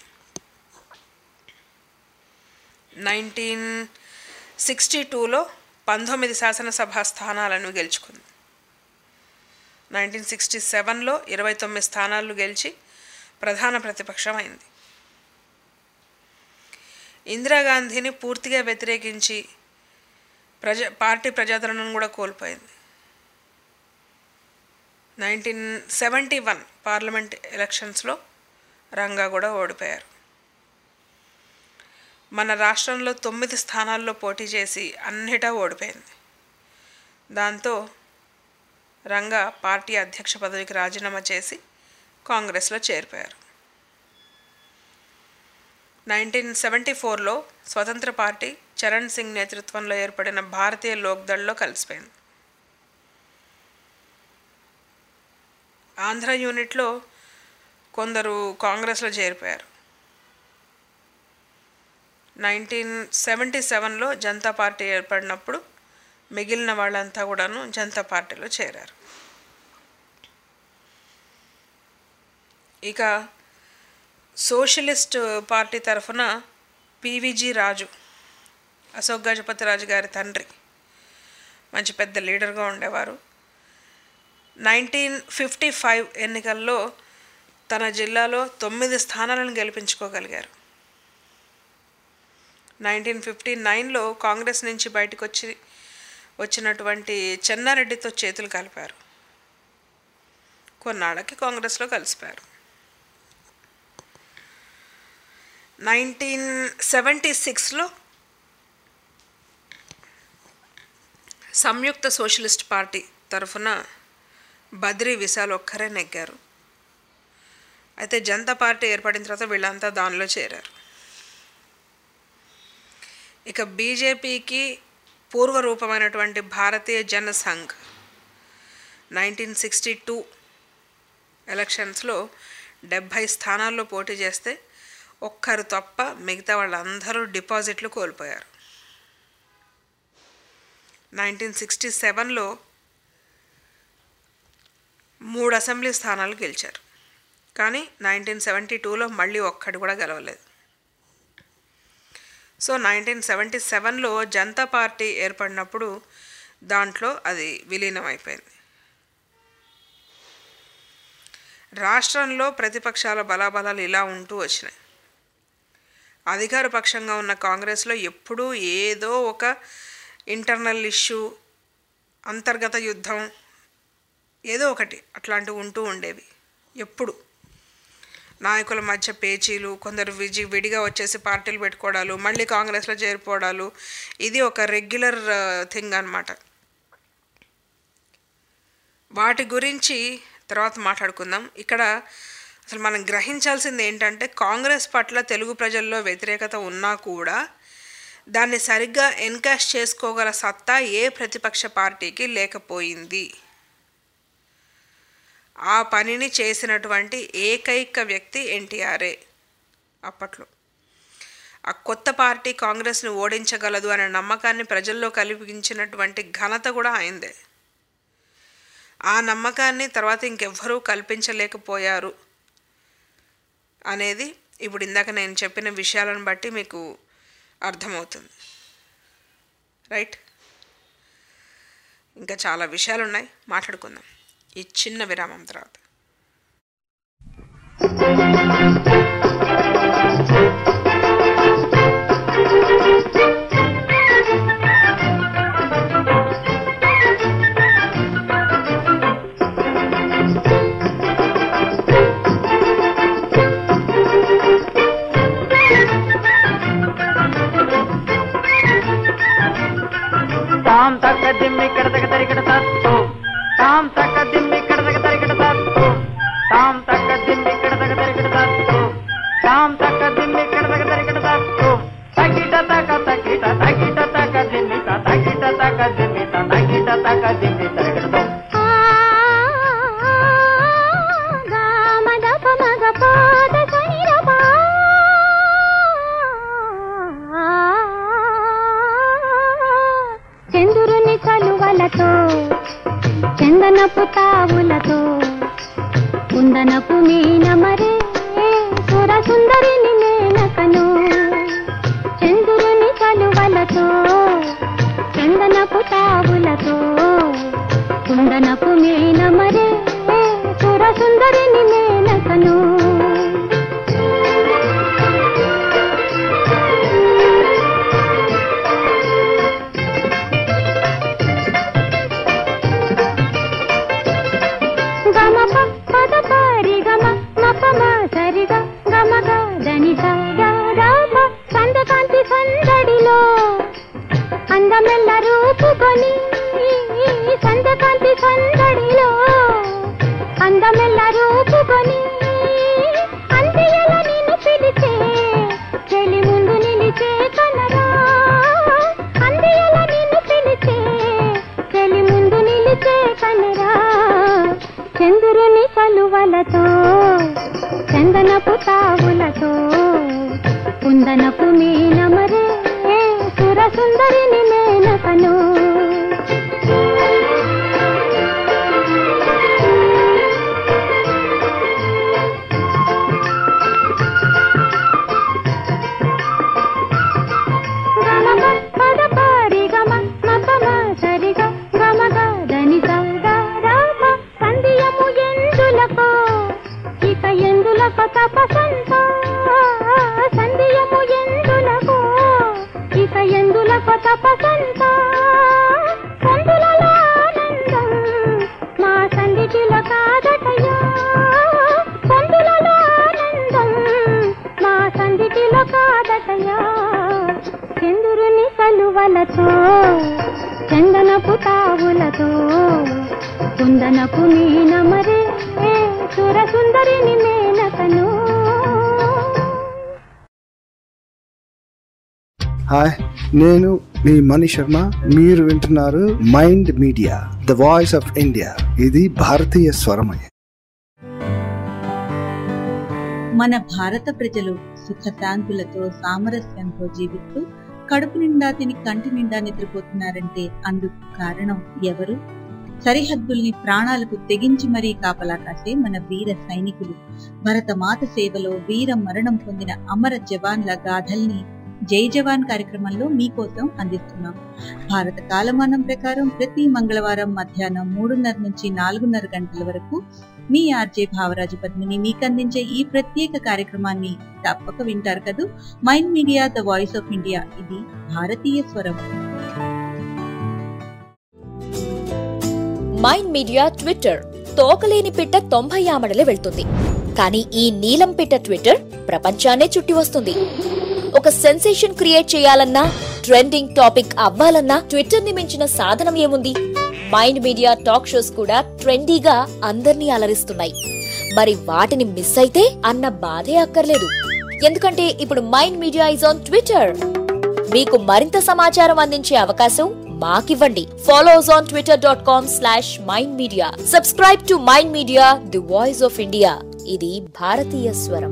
నైన్టీన్ సిక్స్టీ టూలో పంతొమ్మిది శాసనసభ స్థానాలను గెలుచుకుంది నైన్టీన్ సిక్స్టీ సెవెన్లో ఇరవై తొమ్మిది స్థానాలు గెలిచి ప్రధాన ప్రతిపక్షం అయింది ఇందిరాగాంధీని పూర్తిగా వ్యతిరేకించి ప్రజా పార్టీ ప్రజాదరణను కూడా కోల్పోయింది నైన్టీన్ సెవెంటీ వన్ పార్లమెంట్ ఎలక్షన్స్లో రంగా కూడా ఓడిపోయారు మన రాష్ట్రంలో తొమ్మిది స్థానాల్లో పోటీ చేసి అన్నిటా ఓడిపోయింది దాంతో రంగా పార్టీ అధ్యక్ష పదవికి రాజీనామా చేసి కాంగ్రెస్లో చేరిపోయారు నైన్టీన్ సెవెంటీ ఫోర్లో స్వతంత్ర పార్టీ చరణ్ సింగ్ నేతృత్వంలో ఏర్పడిన భారతీయ లోక్దళ్లో కలిసిపోయింది ఆంధ్ర యూనిట్లో కొందరు కాంగ్రెస్లో చేరిపోయారు నైన్టీన్ సెవెంటీ సెవెన్లో జనతా పార్టీ ఏర్పడినప్పుడు మిగిలిన వాళ్ళంతా కూడాను జనతా పార్టీలో చేరారు ఇక సోషలిస్ట్ పార్టీ తరఫున పివిజి రాజు అశోక్ గజపతి రాజు గారి తండ్రి మంచి పెద్ద లీడర్గా ఉండేవారు నైన్టీన్ ఫిఫ్టీ ఫైవ్ ఎన్నికల్లో తన జిల్లాలో తొమ్మిది స్థానాలను గెలిపించుకోగలిగారు నైన్టీన్ ఫిఫ్టీ నైన్లో కాంగ్రెస్ నుంచి బయటకు వచ్చి వచ్చినటువంటి చెన్నారెడ్డితో చేతులు కలిపారు కొన్నాళ్ళకి కాంగ్రెస్లో కలిసిపారు నైన్టీన్ సెవెంటీ సిక్స్లో సంయుక్త సోషలిస్ట్ పార్టీ తరఫున బద్రీ విశాల్ ఒక్కరే నెగ్గారు అయితే జనతా పార్టీ ఏర్పడిన తర్వాత వీళ్ళంతా దానిలో చేరారు ఇక బీజేపీకి పూర్వరూపమైనటువంటి Bharatiya Jana Sangh nineteen sixty two ఎలక్షన్స్లో డెబ్భై స్థానాల్లో పోటీ చేస్తే ఒక్కరు తప్ప మిగతా వాళ్ళందరూ డిపాజిట్లు కోల్పోయారు నైన్టీన్ సిక్స్టీ సెవెన్లో మూడు అసెంబ్లీ స్థానాలు గెలిచారు కానీ నైన్టీన్ సెవెంటీ టూలో మళ్ళీ ఒక్కటి కూడా గెలవలేదు సో నైన్టీన్ సెవెంటీ సెవెన్లో జనతా పార్టీ ఏర్పడినప్పుడు దాంట్లో అది విలీనం అయిపోయింది రాష్ట్రంలో ప్రతిపక్షాల బలాబలాలు ఇలా ఉంటూ వచ్చినాయి అధికార పక్షంగా ఉన్న కాంగ్రెస్లో ఎప్పుడూ ఏదో ఒక ఇంటర్నల్ ఇష్యూ అంతర్గత యుద్ధం ఏదో ఒకటి అట్లాంటివి ఉంటూ ఉండేవి ఎప్పుడు నాయకుల మధ్య పేచీలు కొందరు విజి విడిగా వచ్చేసి పార్టీలు పెట్టుకోవడాలు మళ్ళీ కాంగ్రెస్లో చేరిపోవడాలు ఇది ఒక రెగ్యులర్ థింగ్ అనమాట వాటి గురించి తర్వాత మాట్లాడుకుందాం ఇక్కడ అసలు మనం గ్రహించాల్సింది ఏంటంటే కాంగ్రెస్ పట్ల తెలుగు ప్రజల్లో వ్యతిరేకత ఉన్నా కూడా దాన్ని సరిగ్గా ఎన్కాష్ చేసుకోగల సత్తా ఏ ప్రతిపక్ష పార్టీకి లేకపోయింది ఆ పనిని చేసినటువంటి ఏకైక వ్యక్తి ఎన్టీఆర్ఏ అప్పట్లో ఆ కొత్త పార్టీ కాంగ్రెస్ను ఓడించగలదు అనే నమ్మకాన్ని ప్రజల్లో కల్పించినటువంటి ఘనత కూడా అయిందే ఆ నమ్మకాన్ని తర్వాత ఇంకెవ్వరూ కల్పించలేకపోయారు అనేది ఇప్పుడు ఇందాక నేను చెప్పిన విషయాలను బట్టి మీకు అర్థమవుతుంది రైట్ ఇంకా చాలా విషయాలు ఉన్నాయి మాట్లాడుకుందాం ఈ చిన్న విరామం తర్వాత తాం తక్క దిమ్మి ఇక్కడ తగ్గ తరికట తత్తు తాం తక్క దిమ్మి ఇక్కడ తగ్గ తరికట తత్తు తాం తక్క దిమ్మి ఇక్కడ తగ్గ తరికట తత్తు తాం తక్క దిమ్మి ఇక్కడ తగ్గ తరికట తత్తు తగిట తక తగిట తగిట తక దిమ్మి త తగిట తక దిమ్మి త తగిట తక దిమ్మి తరికట తత్తు చంద్రుని కలువలతో చందనపు తావులతో కుందనపు మీనమరే సుర సుందరిని మేనకను చంద్రుని కలువలతో చందనపు తావులతో కుందనపు మీనమరే సుర సుందరిని మేనకను గమ ప పద పారి గమ మప మా సరి గ గమ గ దని స గ గ ప సందకాంతి సందడిలో అందమెల్ల రూపుకొని సందకాంతి సందడిలో అందమెల్ల రూపుకొని అంత్యల నిన్ను పిలిచే చెలి ముందు నిలిచే కనరా అంత్యల నిన్ను పిలిచే చెలి ముందు నిలిచే కనరా చంద్రుని కలువలతో చందనపు తావులతో కుందనపు మీనమరే సుర సుందరిని మేనకను గమ గ పద పారి గమ మప మా సరి గ గమ గ దని స గ ర ప సంధ్యము ఎందులకో ఇక ఎందులకో తపసంతో సంధ్యము ఎందులకో ఇక ఎందులకో తపసంతో సందులలో ఆనందం మా సందిటిలో కాదటయా సందులలో ఆనందం మా సందిటిలో కాదటయా చంద్రుని కలువలతో చందనపు తావులతో కుందనపు మీనమరే సుర సుందరిని మేనకను హాయ్ నేను మీ మణి శర్మ మీరు వింటున్నారు mind media the voice of India ఇది భారతీయ స్వరమయ మన భారత ప్రజలు సుఖశాంతులతో సామరస్యంతో జీవిస్తూ కడుపు నిండా తిని కంటి నిండా నిద్రపోతున్నారంటే అందుకు కారణం ఎవరు సరిహద్దుల్ని ప్రాణాలకు తెగించి మరీ కాపలా కాసే మన వీర సైనికులు భరతమాత సేవలో వీర మరణం పొందిన అమర జవాన్ల గాథల్ని జై జవాన్ కార్యక్రమంలో మీకోసం అందిస్తున్నాం భారత కాలమానం ప్రకారం ప్రతి మంగళవారం మధ్యాహ్నం మూడున్నర నుంచి నాలుగున్నర గంటల వరకు మీ ఆర్జే భావరాజు పద్మిని మీకు అందించే ఈ ప్రత్యేక కార్యక్రమాన్ని తప్పక వింటారు కదూ mind media the voice of India ఇది భారతీయ స్వరం మైండ్ మీడియా ట్విట్టర్ తోకలేని పిట్ట తొంభై ఆమడలే వెళ్తుంది కానీ ఈ నీలం పిట్ట ట్విట్టర్ ప్రపంచాన్నే చుట్టి వస్తుంది ఒక సెన్సేషన్ క్రియేట్ చేయాలన్నా ట్రెండింగ్ టాపిక్ అవ్వాలన్నా ట్విట్టర్ ని మించిన సాధనం ఏముంది మైండ్ మీడియా టాక్ షోస్ కూడా ట్రెండీగా అందర్నీ అలరిస్తున్నాయి మరి వాటిని మిస్ అయితే అన్న బాధే అక్కర్లేదు ఎందుకంటే ఇప్పుడు mind media is on Twitter మీకు మరింత సమాచారం అందించే అవకాశం మాకివ్వండి follows on Twitter dot com slash mind media subscribe to mind media the voice of India ఇది భారతీయ స్వరం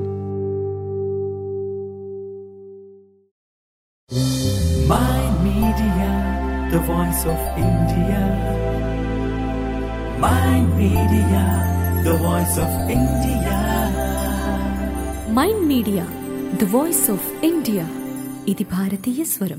Mind Media, the voice of India. Mind Media, the voice of India. Mind media the voice of India ఇది భారతీయ స్వరం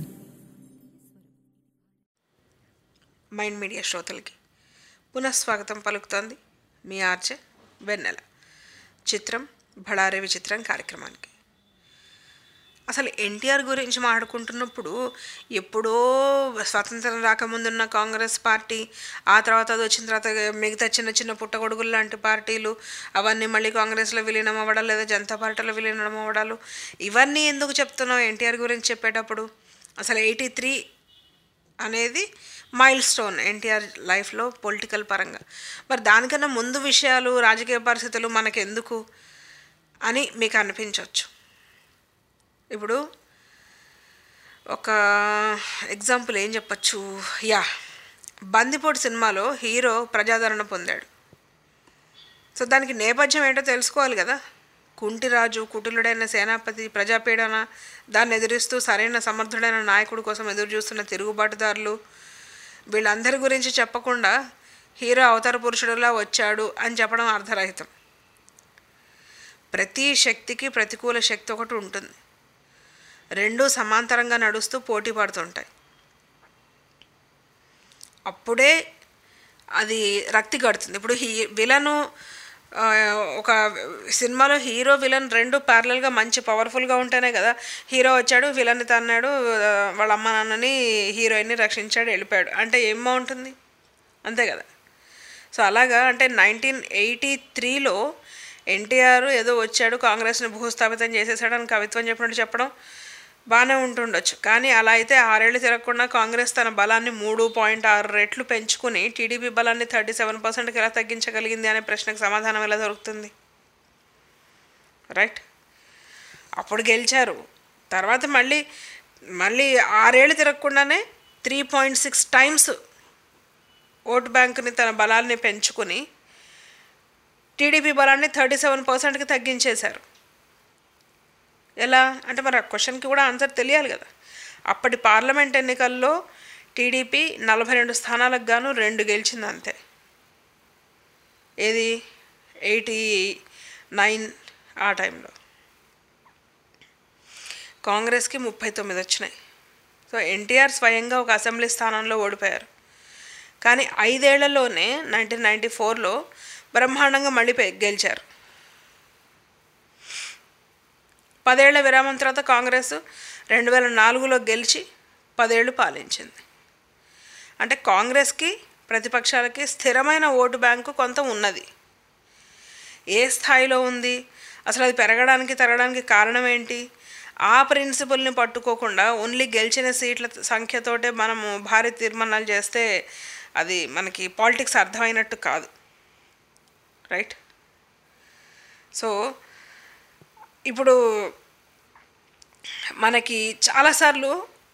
మైండ్ మీడియా శ్రోతలకి పునఃస్వాగతం పలుకుతోంది మీ ఆర్జే వెన్నెల చిత్రం బళారే విచిత్రం కార్యక్రమానికి అసలు ఎన్టీఆర్ గురించి మాట్లాడుకుంటున్నప్పుడు ఎప్పుడో స్వాతంత్రం రాకముందున్న కాంగ్రెస్ పార్టీ ఆ తర్వాత అది వచ్చిన తర్వాత మిగతా చిన్న చిన్న పుట్టగొడుగులు లాంటి పార్టీలు అవన్నీ మళ్ళీ కాంగ్రెస్లో విలీనం అవ్వడాలు లేదా జనతా పార్టీలో విలీనం అవ్వడాలు ఇవన్నీ ఎందుకు చెప్తున్నాం ఎన్టీఆర్ గురించి చెప్పేటప్పుడు అసలు ఎయిటీ త్రీ అనేది మైల్ స్టోన్ ఎన్టీఆర్ లైఫ్లో పొలిటికల్ పరంగా మరి దానికన్నా ముందు విషయాలు రాజకీయ పరిస్థితులు మనకెందుకు అని మీకు అనిపించవచ్చు ఇప్పుడు ఒక ఎగ్జాంపుల్ ఏం చెప్పచ్చు యా బందిపోటు సినిమాలో హీరో ప్రజాదరణ పొందాడు సో దానికి నేపథ్యం ఏంటో తెలుసుకోవాలి కదా కుంటిరాజు కుటిలుడైన సేనాపతి ప్రజాపీడన దాన్ని ఎదిరిస్తూ సరైన సమర్థుడైన నాయకుడి కోసం ఎదురు చూస్తున్న తిరుగుబాటుదారులు వీళ్ళందరి గురించి చెప్పకుండా హీరో అవతార పురుషుడులా వచ్చాడు అని చెప్పడం అర్ధరహితం ప్రతి శక్తికి ప్రతికూల శక్తి ఒకటి ఉంటుంది రెండూ సమాంతరంగా నడుస్తూ పోటీ పడుతుంటాయి అప్పుడే అది రక్తి కడుతుంది ఇప్పుడు హీ విలను ఆ, ఒక సినిమాలో హీరో విలన్ రెండు ప్యారలల్గా మంచి పవర్ఫుల్గా ఉంటేనే కదా హీరో వచ్చాడు విలన్ తన్నాడు ఆ, వాళ్ళ అమ్మ నాన్నని హీరోయిన్ని రక్షించాడు వెళ్ళిపోయాడు అంటే ఏం బాగుంటుంది అంతే కదా సో అలాగా అంటే నైన్టీన్ ఎయిటీ త్రీలో ఎన్టీఆర్ ఏదో వచ్చాడు కాంగ్రెస్ని భూస్థాపితం చేసేసాడు అని కవిత్వం చెప్పినట్టు చెప్పడం బాగానే ఉంటుండొచ్చు కానీ అలా అయితే ఆరేళ్ళు తిరగకుండా కాంగ్రెస్ తన బలాన్ని మూడు పాయింట్ ఆరు రెట్లు పెంచుకుని టీడీపీ బలాన్ని థర్టీ సెవెన్ పర్సెంట్కి ఎలా తగ్గించగలిగింది అనే ప్రశ్నకు సమాధానం ఎలా దొరుకుతుంది రైట్ అప్పుడు గెలిచారు తర్వాత మళ్ళీ మళ్ళీ ఆరేళ్ళు తిరగకుండానే three point six times vote బ్యాంకుని తన బలాన్ని పెంచుకుని టీడీపీ బలాన్ని థర్టీ సెవెన్ పర్సెంట్కి తగ్గించేశారు ఎలా అంటే మరి ఆ క్వశ్చన్కి కూడా ఆన్సర్ తెలియాలి కదా అప్పటి పార్లమెంట్ ఎన్నికల్లో టీడీపీ నలభై రెండు స్థానాలకు గాను రెండు గెలిచింది అంతే ఏది ఎయిటీ నైన్ ఆ టైంలో కాంగ్రెస్కి ముప్పై తొమ్మిది వచ్చినాయి సో ఎన్టీఆర్ స్వయంగా ఒక అసెంబ్లీ స్థానంలో ఓడిపోయారు కానీ ఐదేళ్లలోనే నైన్టీన్ నైంటీ ఫోర్లో బ్రహ్మాండంగా మళ్ళీ పె- గెలిచారు పదేళ్ల విరామం తర్వాత కాంగ్రెస్ రెండు వేల నాలుగులో గెలిచి పదేళ్ళు పాలించింది అంటే కాంగ్రెస్కి ప్రతిపక్షాలకి స్థిరమైన ఓటు బ్యాంకు కొంత ఉన్నది ఏ స్థాయిలో ఉంది అసలు అది పెరగడానికి తరగడానికి కారణం ఏంటి ఆ ప్రిన్సిపల్ని పట్టుకోకుండా ఓన్లీ గెలిచిన సీట్ల సంఖ్యతోటే మనము భారీ తీర్మానాలు చేస్తే అది మనకి పాలిటిక్స్ అర్థమైనట్టు కాదు రైట్ సో ఇప్పుడు మనకి చాలాసార్లు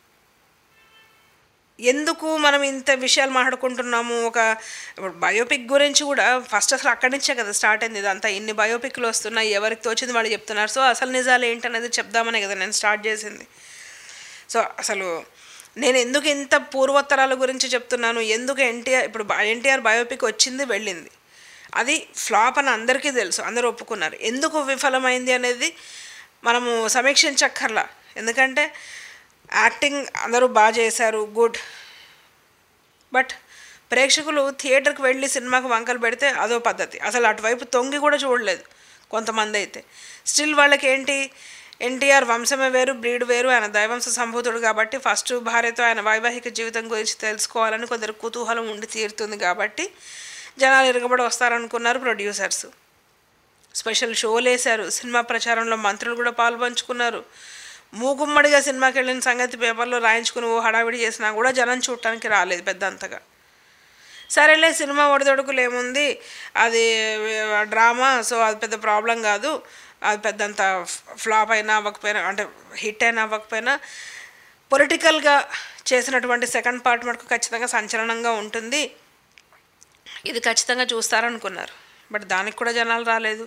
ఎందుకు మనం ఇంత విషయాలు మాట్లాడుకుంటున్నాము ఒక ఇప్పుడు బయోపిక్ గురించి కూడా ఫస్ట్ అసలు అక్కడి నుంచే కదా స్టార్ట్ అయింది ఇదంతా ఇన్ని బయోపిక్లు వస్తున్నాయి ఎవరికి తోచింది వాళ్ళు చెప్తున్నారు సో అసలు నిజాలు ఏంటనేది చెప్దామనే కదా నేను స్టార్ట్ చేసింది సో అసలు నేను ఎందుకు ఇంత పూర్వోత్తరాల గురించి చెప్తున్నాను ఎందుకు ఎన్టీఆర్ ఇప్పుడు ఎన్టీఆర్ బయోపిక్ వచ్చింది వెళ్ళింది అది ఫ్లాప్ అని అందరికీ తెలుసు అందరూ ఒప్పుకున్నారు ఎందుకు విఫలమైంది అనేది మనము సమీక్షించక్కర్లా ఎందుకంటే యాక్టింగ్ అందరూ బాగా చేశారు గుడ్ బట్ ప్రేక్షకులు థియేటర్కి వెళ్ళి సినిమాకి వంకలు పెడితే అదో పద్ధతి అసలు అటువైపు తొంగి కూడా చూడలేదు కొంతమంది అయితే స్టిల్ వాళ్ళకి ఏంటి ఎన్టీఆర్ వంశమే వేరు బ్రీడ్ వేరు ఆయన దైవంశ సంభూతుడు కాబట్టి ఫస్ట్ భార్యతో ఆయన వైవాహిక జీవితం గురించి తెలుసుకోవాలని కొందరు కుతూహలం ఉండి తీరుతుంది కాబట్టి జనాలు ఇరగబడి వస్తారనుకున్నారు ప్రొడ్యూసర్స్ స్పెషల్ షోలు వేశారు సినిమా ప్రచారంలో మంత్రులు కూడా పాల్పంచుకున్నారు మూగుమ్మడిగా సినిమాకి వెళ్ళిన సంగతి పేపర్లో రాయించుకుని ఓ హడావిడి చేసినా కూడా జనం చూడటానికి రాలేదు పెద్ద అంతగా సరేలే సినిమా ఒడిదొడుకులు ఏముంది అది డ్రామా సో అది పెద్ద ప్రాబ్లం కాదు అది పెద్దంత ఫ్లాప్ అయినా అవ్వకపోయినా అంటే హిట్ అయినా అవ్వకపోయినా పొలిటికల్గా చేసినటువంటి సెకండ్ పార్ట్ మటుకు ఖచ్చితంగా సంచలనంగా ఉంటుంది ఇది ఖచ్చితంగా చూస్తారనుకున్నారు బట్ దానికి కూడా జనాలు రాలేదు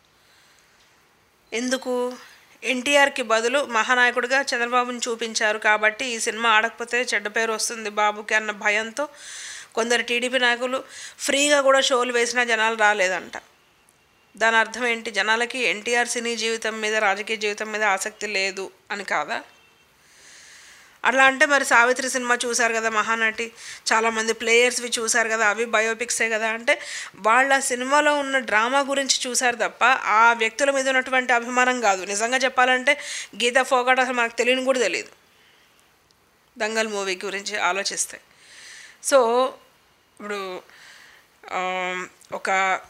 ఎందుకు ఎన్టీఆర్కి బదులు మహానాయకుడిగా చంద్రబాబుని చూపించారు కాబట్టి ఈ సినిమా ఆడకపోతే చెడ్డ పేరు వస్తుంది బాబుకి అన్న భయంతో కొందరు టీడీపీ నాయకులు ఫ్రీగా కూడా షోలు వేసినా జనాలు రాలేదంట దాని అర్థం ఏంటి జనాలకి ఎన్టీఆర్ సినీ జీవితం మీద రాజకీయ జీవితం మీద ఆసక్తి లేదు అని కాదా అట్లా అంటే మరి సావిత్రి సినిమా చూశారు కదా మహానటి చాలామంది ప్లేయర్స్వి చూశారు కదా అవి బయోపిక్సే కదా అంటే వాళ్ళ సినిమాలో ఉన్న డ్రామా గురించి చూశారు తప్ప ఆ వ్యక్తుల మీద ఉన్నటువంటి అభిమానం కాదు నిజంగా చెప్పాలంటే గీతా ఫోగాట్ అసలు మనకు తెలియని కూడా తెలియదు దంగల్ మూవీ గురించి ఆలోచిస్తే సో ఇప్పుడు ఆ, ఒక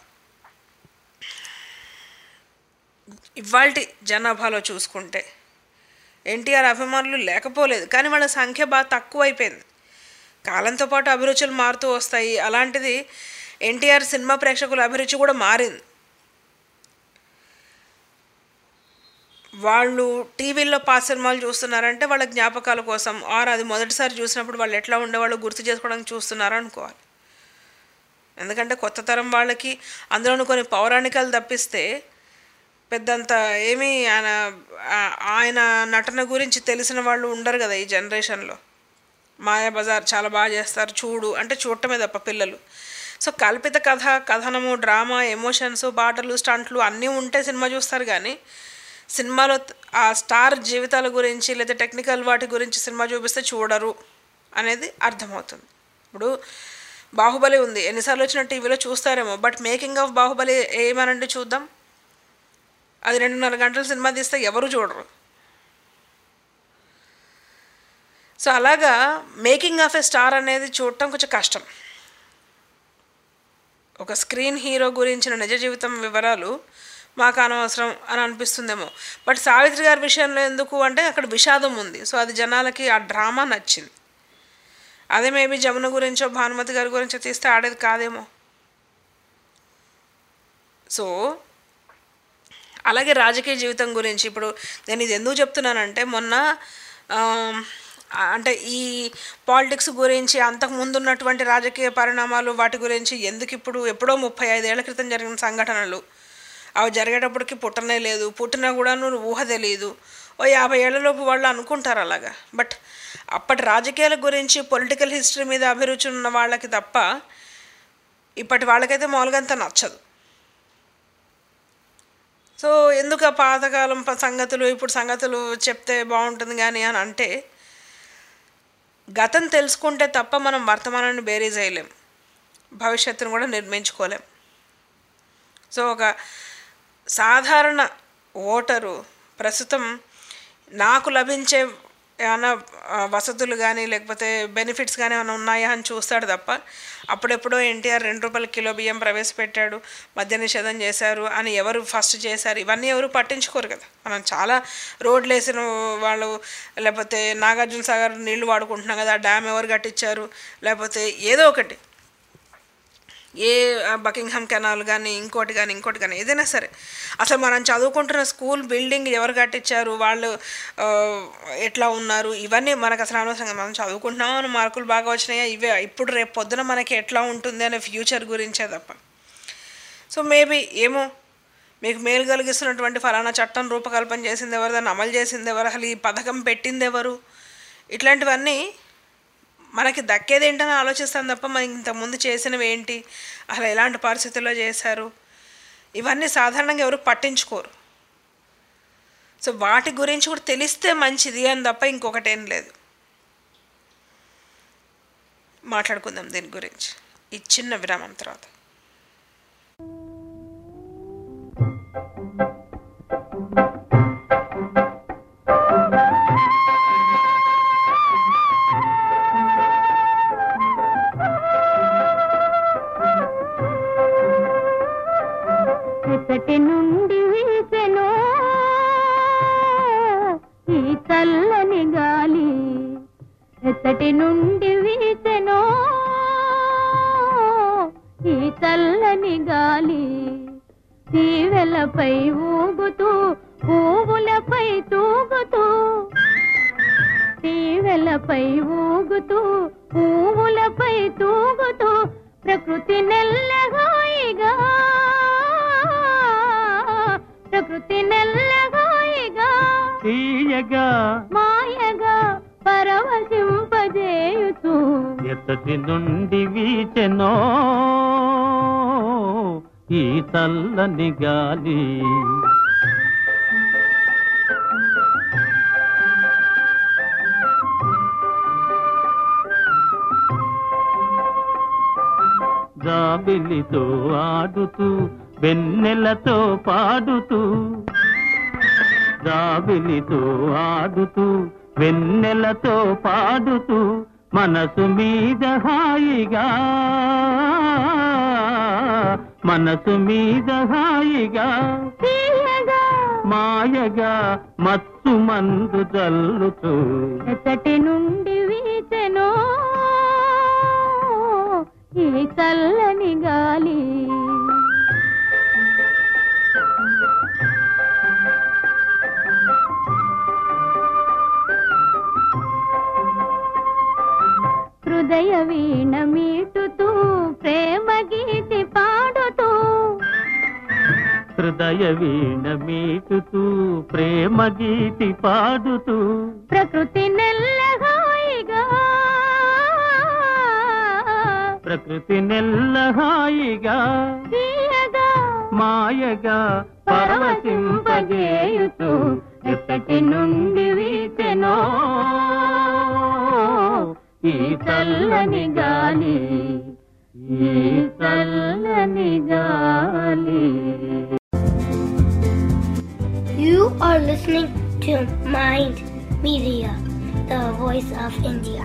ఇవాల్టి జనాభాలో చూసుకుంటే ఎన్టీఆర్ అభిమానులు లేకపోలేదు కానీ వాళ్ళ సంఖ్య బాగా తక్కువ అయిపోయింది కాలంతో పాటు అభిరుచులు మారుతూ వస్తాయి అలాంటిది ఎన్టీఆర్ సినిమా ప్రేక్షకుల అభిరుచి కూడా మారింది వాళ్ళు టీవీల్లో పాత సినిమాలు చూస్తున్నారంటే వాళ్ళ జ్ఞాపకాల కోసం ఆర్ అది మొదటిసారి చూసినప్పుడు వాళ్ళు ఎట్లా ఉండేవాళ్ళు గుర్తు చేసుకోవడానికి చూస్తున్నారు అనుకోవాలి ఎందుకంటే కొత్త తరం వాళ్ళకి అందులోనూ కొన్ని పౌరాణికాలు తప్పిస్తే పెద్దంత ఏమీ ఆయన ఆ- ఆయన నటన గురించి తెలిసిన వాళ్ళు ఉండరు కదా ఈ జనరేషన్లో మాయా బజార్ చాలా బాగా చేస్తారు చూడు అంటే చూడటమే తప్ప పిల్లలు సో కల్పిత కథ కథనము డ్రామా ఎమోషన్స్ పాటలు స్టంట్లు అన్నీ ఉంటే సినిమా చూస్తారు కానీ సినిమాలో త- ఆ స్టార్ జీవితాల గురించి లేదా టెక్నికల్ వాటి గురించి సినిమా చూపిస్తే చూడరు అనేది అర్థమవుతుంది ఇప్పుడు బాహుబలి ఉంది ఎన్నిసార్లు వచ్చిన టీవీలో చూస్తారేమో బట్ మేకింగ్ ఆఫ్ బాహుబలి ఏమనండి చూద్దాం అది రెండున్నర గంటల సినిమా తీస్తే ఎవరు చూడరు సో అలాగా మేకింగ్ ఆఫ్ ఎ స్టార్ అనేది చూడటం కొంచెం కష్టం ఒక స్క్రీన్ హీరో గురించిన నిజ జీవితం వివరాలు మాకు అనవసరం అని అనిపిస్తుందేమో బట్ సావిత్రి గారి విషయంలో ఎందుకు అంటే అక్కడ విషాదం ఉంది సో అది జనాలకి ఆ డ్రామా నచ్చింది అదే మేబీ జమున గురించో భానుమతి గారి గురించో తీస్తే ఆడేది కాదేమో సో అలాగే రాజకీయ జీవితం గురించి ఇప్పుడు నేను ఇది ఎందుకు చెప్తున్నానంటే మొన్న ఆమ్, అంటే ఈ పాలిటిక్స్ గురించి అంతకు ముందు ఉన్నటువంటి రాజకీయ పరిణామాలు వాటి గురించి ఎందుకు ఇప్పుడు ఎప్పుడో ముప్పై ఐదేళ్ల క్రితం జరిగిన సంఘటనలు అవి జరిగేటప్పటికి పుట్టనే లేదు పుట్టినా కూడా నువ్వు ఊహ తెలియదు ఓ యాభై ఏళ్ళలోపు వాళ్ళు అనుకుంటారు అలాగా బట్ అప్పటి రాజకీయాల గురించి పొలిటికల్ హిస్టరీ మీద అభిరుచి ఉన్న వాళ్ళకి తప్ప ఇప్పటి వాళ్ళకైతే మామూలుగా అంత నచ్చదు సో ఎందుకు ఆ పాతకాలం ప- సంగతులు ఇప్పుడు సంగతులు చెప్తే బాగుంటుంది కానీ అని అంటే గతం తెలుసుకుంటే తప్ప మనం వర్తమానాన్ని బేరీ చేయలేం భవిష్యత్తును కూడా నిర్మించుకోలేం సో ఒక సాధారణ ఓటరు ప్రస్తుతం నాకు లభించే ఏమైనా ఆ, వసతులు కానీ లేకపోతే బెనిఫిట్స్ కానీ ఏమైనా ఉన్నాయా అని చూస్తాడు తప్ప అప్పుడెప్పుడో ఎన్టీఆర్ రెండు రూపాయల కిలో బియ్యం ప్రవేశపెట్టాడు మద్య నిషేధం చేశారు అని ఎవరు ఫస్ట్ చేశారు ఇవన్నీ ఎవరు పట్టించుకోరు కదా మనం చాలా రోడ్లు వేసిన వాళ్ళు లేకపోతే నాగార్జున సాగర్ నీళ్లు వాడుకుంటున్నాం కదా ఆ డ్యామ్ ఎవరు కట్టించారు లేకపోతే ఏదో ఒకటి ఏ ఆ, బకింగ్హామ్ కెనాల్ కానీ ఇంకోటి కానీ ఇంకోటి కానీ ఏదైనా సరే అసలు మనం చదువుకుంటున్న స్కూల్ బిల్డింగ్ ఎవరు కట్టించారు వాళ్ళు ఆ, ఎట్లా ఉన్నారు ఇవన్నీ మనకు అసలు అనవసరంగా మనం చదువుకుంటున్నాం అని మార్కులు బాగా వచ్చినాయా ఇవే ఇప్పుడు రేపు పొద్దున మనకి ఎట్లా ఉంటుంది అనే ఫ్యూచర్ గురించే తప్ప సో మేబీ ఏమో మీకు మేలు కలిగిస్తున్నటువంటి ఫలానా చట్టం రూపకల్పన చేసింది ఎవరు దాన్ని అమలు చేసింది ఎవరు అసలు ఈ పథకం పెట్టింది ఎవరు ఇట్లాంటివన్నీ మనకి దక్కేది ఏంటని ఆలోచిస్తాం తప్ప మనం ఇంతకుముందు చేసినవి ఏంటి అసలు ఎలాంటి పరిస్థితుల్లో చేశారు ఇవన్నీ సాధారణంగా ఎవరు పట్టించుకోరు సో వాటి గురించి కూడా తెలిస్తే మంచిది అని తప్ప ఇంకొకటి ఏం లేదు మాట్లాడుకుందాం దీని గురించి ఈ చిన్న విరామం తర్వాత ఎసటి నుండి వీసెను ఈ చల్లని గాలి ఎసటి నుండి వీసెను ఈ చల్లని గాలి తీవెలపై ఊగుతూ పువ్వులపై తూగుతూ తీవెలపై ఊగుతూ పువ్వులపై తూగుతూ ప్రకృతి నెల్లగాయిగా ప్రకృతి నెల్లగాయిగా తీయగా మాయగా పరవశింపజేయుతూ ఎత్తటి నుండి వీచెనో ఈ చల్లని గాలి జాబిలితో ఆడుతూ వెన్నెలతో పాడుతూ జాబిలితో ఆడుతూ వెన్నెలతో పాడుతూ మనసు మీద హాయిగా మనసు మీద హాయిగా తీయగా మాయగా మత్తు మందు జల్లుతూ ఎచ్చటి నుండి వీచెనో ఈ చల్లని గాలి హృదయ వీణ మీటుతూ ప్రేమ గీతి పాడుతూ హృదయ వీణ మీటుతూ ప్రేమ గీతి పాడుతూ ప్రకృతి నెల్లగాయిగా ప్రకృతి నెల్ల హాయిగా తీయగా మాయగా పరవశింపజేయుతూ ఎత్తటి నుండి వీచెనో ఈ చల్లని గాలి ఈ చల్లని గాలి You are listening to Mind Media, the voice of India.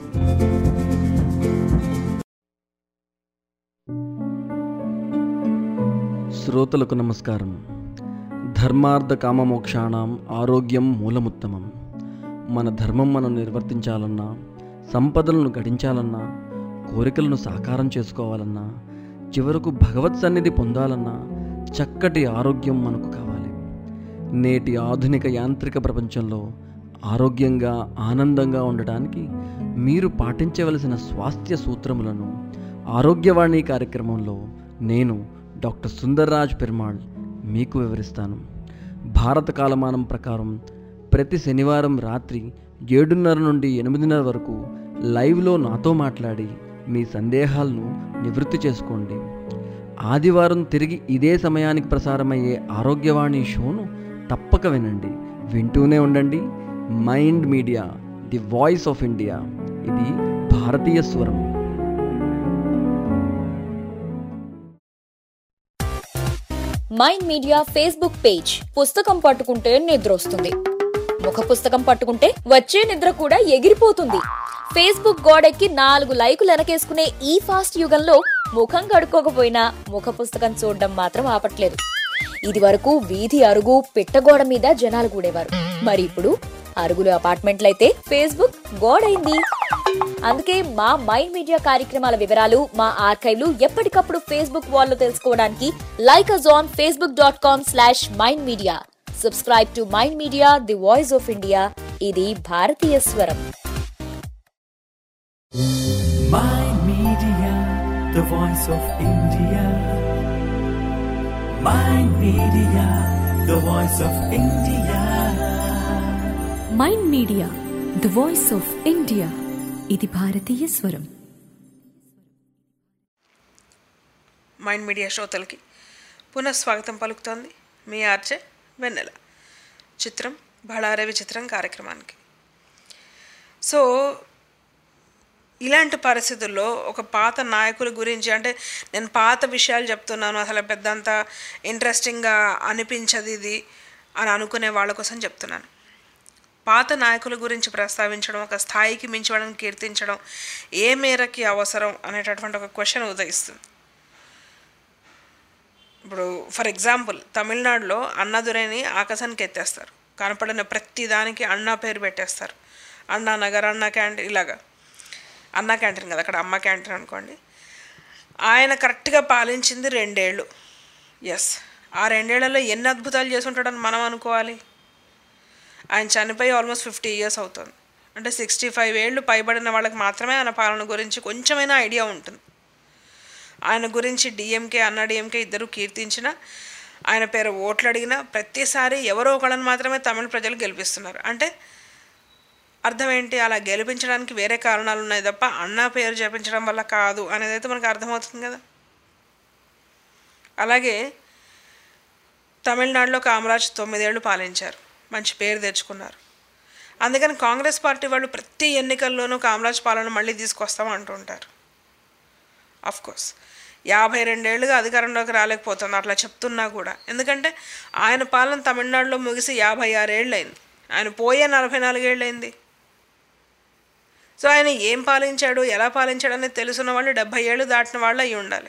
శ్రోతలకు నమస్కారం ధర్మార్థ కామమోక్షాణం ఆరోగ్యం మూలముత్తమం మన ధర్మం మనం నిర్వర్తించాలన్నా సంపదలను గడించాలన్నా కోరికలను సాకారం చేసుకోవాలన్నా చివరకు భగవత్ సన్నిధి పొందాలన్నా చక్కటి ఆరోగ్యం మనకు కావాలి నేటి ఆధునిక యాంత్రిక ప్రపంచంలో ఆరోగ్యంగా ఆనందంగా ఉండటానికి మీరు పాటించవలసిన స్వాస్థ్య సూత్రములను ఆరోగ్యవాణి కార్యక్రమంలో నేను డాక్టర్ సుందర్రాజ్ పెరుమాళ్ మీకు వివరిస్తాను భారత కాలమానం ప్రకారం ప్రతి శనివారం రాత్రి ఏడున్నర నుండి ఎనిమిదిన్నర వరకు లైవ్లో నాతో మాట్లాడి మీ సందేహాలను నివృత్తి చేసుకోండి ఆదివారం తిరిగి ఇదే సమయానికి ప్రసారమయ్యే ఆరోగ్యవాణి షోను తప్పక వినండి వింటూనే ఉండండి Mind media the voice of India ఇది భారతీయ స్వరం మైండ్ మీడియా ఫేస్బుక్ పేజ్ పుస్తకం పట్టుకుంటే నిద్ర వస్తుంది ముఖ పుస్తకం పట్టుకుంటే వచ్చే నిద్ర కూడా ఎగిరిపోతుంది ఫేస్బుక్ గోడెక్కి నాలుగు లైకులు వెనకేసుకునే ఈ ఫాస్ట్ యుగంలో ముఖం కడుక్కోకపోయినా ముఖ పుస్తకం చూడడం మాత్రం ఆపట్లేదు ఇది వరకు వీధి అరుగు పిట్టగోడ మీద జనాలు కూడేవారు మరి ఇప్పుడు అరుగులు అపార్ట్మెంట్లయితే ఫేస్బుక్ గోడైంది అందుకే మా మైండ్ మీడియా కార్యక్రమాల వివరాలు మా ఆర్కైవ్లు ఎప్పటికప్పుడు ఫేస్బుక్ వాల్లో తెలుసుకోవడానికి like us on Facebook dot com slash mind media subscribe to mind media the voice of India ఇది భారతీయ స్వరం Mind Media, the voice of India. Mind Media, the voice of India. Mind media the voice of India ఇది భారతీయ స్వరం మైండ్ మీడియా శ్రోతలకి పునఃస్వాగతం పలుకుతోంది మీ ఆర్జే వెన్నెల చిత్రం బళారే విచిత్రం కార్యక్రమానికి సో ఇలాంటి పరిస్థితుల్లో ఒక పాత నాయకుల గురించి అంటే నేను పాత విషయాలు చెప్తున్నాను అసలు పెద్దంత ఇంట్రెస్టింగ్గా అనిపించదు ఇది అని అనుకునే వాళ్ళ కోసం చెప్తున్నాను పాత నాయకుల గురించి ప్రస్తావించడం ఒక స్థాయికి మించడం కీర్తించడం ఏ మేరకి అవసరం అనేటటువంటి ఒక క్వశ్చన్ ఉదయిస్తుంది ఇప్పుడు ఫర్ ఎగ్జాంపుల్ తమిళనాడులో అన్నదురైని ఆకాశానికి ఎత్తేస్తారు కనపడిన ప్రతి దానికి అన్న పేరు పెట్టేస్తారు అన్నా నగర్ అన్న క్యాంటీన్ ఇలాగా అన్న క్యాంటీన్ కదా అక్కడ అమ్మ క్యాంటీన్ అనుకోండి ఆయన కరెక్ట్గా పాలించింది రెండేళ్ళు ఎస్ ఆ రెండేళ్లలో ఎన్ని అద్భుతాలు చేసి ఉంటాడని మనం అనుకోవాలి ఆయన చనిపోయి ఆల్మోస్ట్ ఫిఫ్టీ ఇయర్స్ అవుతుంది అంటే సిక్స్టీ ఫైవ్ ఏళ్ళు పైబడిన వాళ్ళకి మాత్రమే ఆయన పాలన గురించి కొంచెమైనా ఐడియా ఉంటుంది ఆయన గురించి డిఎంకే అన్న డిఎంకే ఇద్దరు కీర్తించిన ఆయన పేరు ఓట్లు అడిగిన ప్రతిసారి ఎవరో ఒకళ్ళని మాత్రమే తమిళ ప్రజలు గెలిపిస్తున్నారు అంటే అర్థం ఏంటి అలా గెలిపించడానికి వేరే కారణాలు ఉన్నాయి తప్ప అన్న పేరు చెప్పించడం వల్ల కాదు అనేది అయితే మనకు అర్థమవుతుంది కదా అలాగే తమిళనాడులో కామరాజ్ తొమ్మిదేళ్లు పాలించారు మంచి పేరు తెచ్చుకున్నారు అందుకని కాంగ్రెస్ పార్టీ వాళ్ళు ప్రతి ఎన్నికల్లోనూ కామరాజ్ పాలన మళ్ళీ తీసుకొస్తాం అంటుంటారు కోర్స్ యాభై రెండేళ్లుగా అధికారంలోకి రాలేకపోతుంది అట్లా చెప్తున్నా కూడా ఎందుకంటే ఆయన పాలన తమిళనాడులో ముగిసి యాభై ఆరేళ్ళు అయింది ఆయన పోయే నలభై నాలుగేళ్ళు సో ఆయన ఏం పాలించాడు ఎలా పాలించాడు అనేది తెలుసున్న వాళ్ళు డెబ్భై ఏళ్ళు దాటిన వాళ్ళు అయి ఉండాలి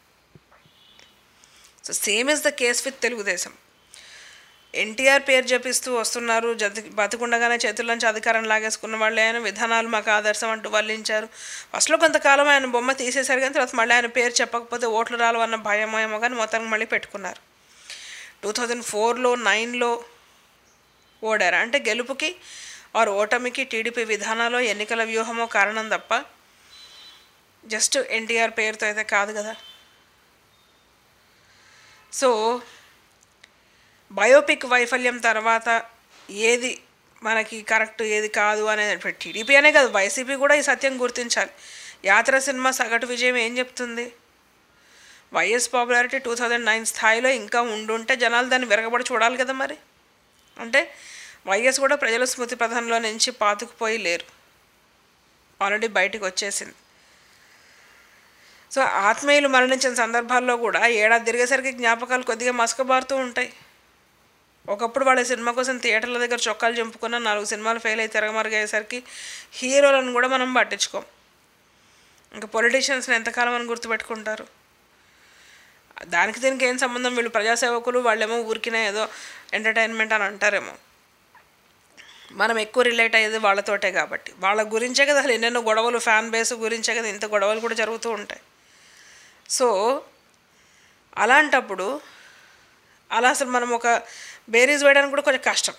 so same is the case with Telugu Desam NTR పేరు జపిస్తూ వస్తున్నారు జతి బతికుండగానే చేతుల్లోంచి అధికారం లాగేసుకున్న వాళ్ళే ఆయన విధానాలు మాకు ఆదర్శం అంటూ వల్లించారు ఫస్ట్లో కొంతకాలం ఆయన బొమ్మ తీసేశారు కానీ తర్వాత మళ్ళీ ఆయన పేరు చెప్పకపోతే ఓట్లు రాలు అన్న భయమో ఏమో కానీ మొత్తానికి మళ్ళీ పెట్టుకున్నారు టూ థౌజండ్ ఫోర్లో నైన్లో ఓడారు అంటే గెలుపుకి వారు ఓటమికి టీడీపీ విధానాలు ఎన్నికల వ్యూహమో కారణం తప్ప జస్ట్ ఎన్టీఆర్ పేరుతో అయితే కాదు కదా సో బయోపిక్ వైఫల్యం తర్వాత ఏది మనకి కరెక్ట్ ఏది కాదు అనేది టీడీపీ అనే కాదు వైసీపీ కూడా ఈ సత్యం గుర్తించాలి యాత్ర సినిమా సగటు విజయం ఏం చెప్తుంది YS popularity two thousand nine స్థాయిలో ఇంకా ఉండుంటే జనాలు దాన్ని విరగబడి చూడాలి కదా మరి అంటే వైఎస్ కూడా ప్రజల స్మృతి ప్రధానంలో నుంచి పాతుకుపోయి లేరు ఆల్రెడీ బయటకు వచ్చేసింది సో ఆత్మీయులు మరణించిన సందర్భాల్లో కూడా ఏడాది తిరిగేసరికి జ్ఞాపకాలు కొద్దిగా మసకబారుతూ ఉంటాయి ఒకప్పుడు వాళ్ళ సినిమా కోసం థియేటర్ల దగ్గర చొక్కాలు చంపుకున్న నాలుగు సినిమాలు ఫెయిల్ అయి తిరగమరుగయ్యేసరికి హీరోలను కూడా మనం పట్టించుకోం ఇంకా పొలిటీషియన్స్ని ఎంతకాలం అని గుర్తుపెట్టుకుంటారు దానికి దీనికి ఏం సంబంధం వీళ్ళు ప్రజాసేవకులు వాళ్ళేమో ఊరికినే ఏదో ఎంటర్టైన్మెంట్ అని అంటారేమో మనం ఎక్కువ రిలేట్ అయ్యేది వాళ్ళతోటే కాబట్టి వాళ్ళ గురించే కదా అసలు ఎన్నెన్నో గొడవలు ఫ్యాన్ బేస్ గురించే కదా ఇంత గొడవలు కూడా జరుగుతూ ఉంటాయి సో అలాంటప్పుడు అలా అసలు మనం ఒక బేరీస్ వేయడానికి కూడా కొంచెం కష్టం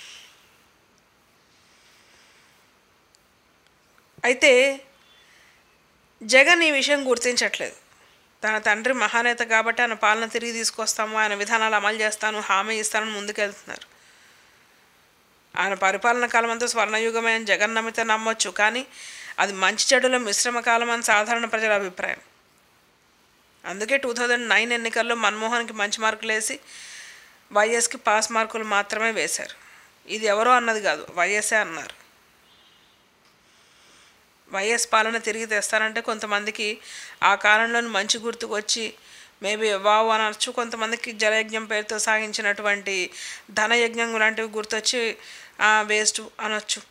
అయితే జగన్ ఈ విషయం గుర్తించట్లేదు తన తండ్రి మహానేత కాబట్టి ఆయన పాలన తిరిగి తీసుకొస్తాము ఆయన విధానాలు అమలు చేస్తాను హామీ ఇస్తానని ముందుకెళ్తున్నారు ఆయన పరిపాలన కాలం అంతా స్వర్ణయుగమే అని జగన్ నమ్మితే నమ్మొచ్చు కానీ అది మంచి చెడుల మిశ్రమ కాలం అని సాధారణ ప్రజల అభిప్రాయం అందుకే టూ థౌజండ్ నైన్ ఎన్నికల్లో మన్మోహన్కి మంచి మార్కులు వేసి వైఎస్కి పాస్ మార్కులు మాత్రమే వేశారు ఇది ఎవరో అన్నది కాదు వైఎస్ఏ అన్నారు వైఎస్ పాలన తిరిగి తెస్తారంటే కొంతమందికి ఆ కాలంలోని మంచి గుర్తుకు వచ్చి మేబీ వావ్ అనొచ్చు కొంతమందికి జలయజ్ఞం పేరుతో సాగించినటువంటి ధనయజ్ఞం లాంటివి గుర్తొచ్చి వేస్ట్ అనొచ్చు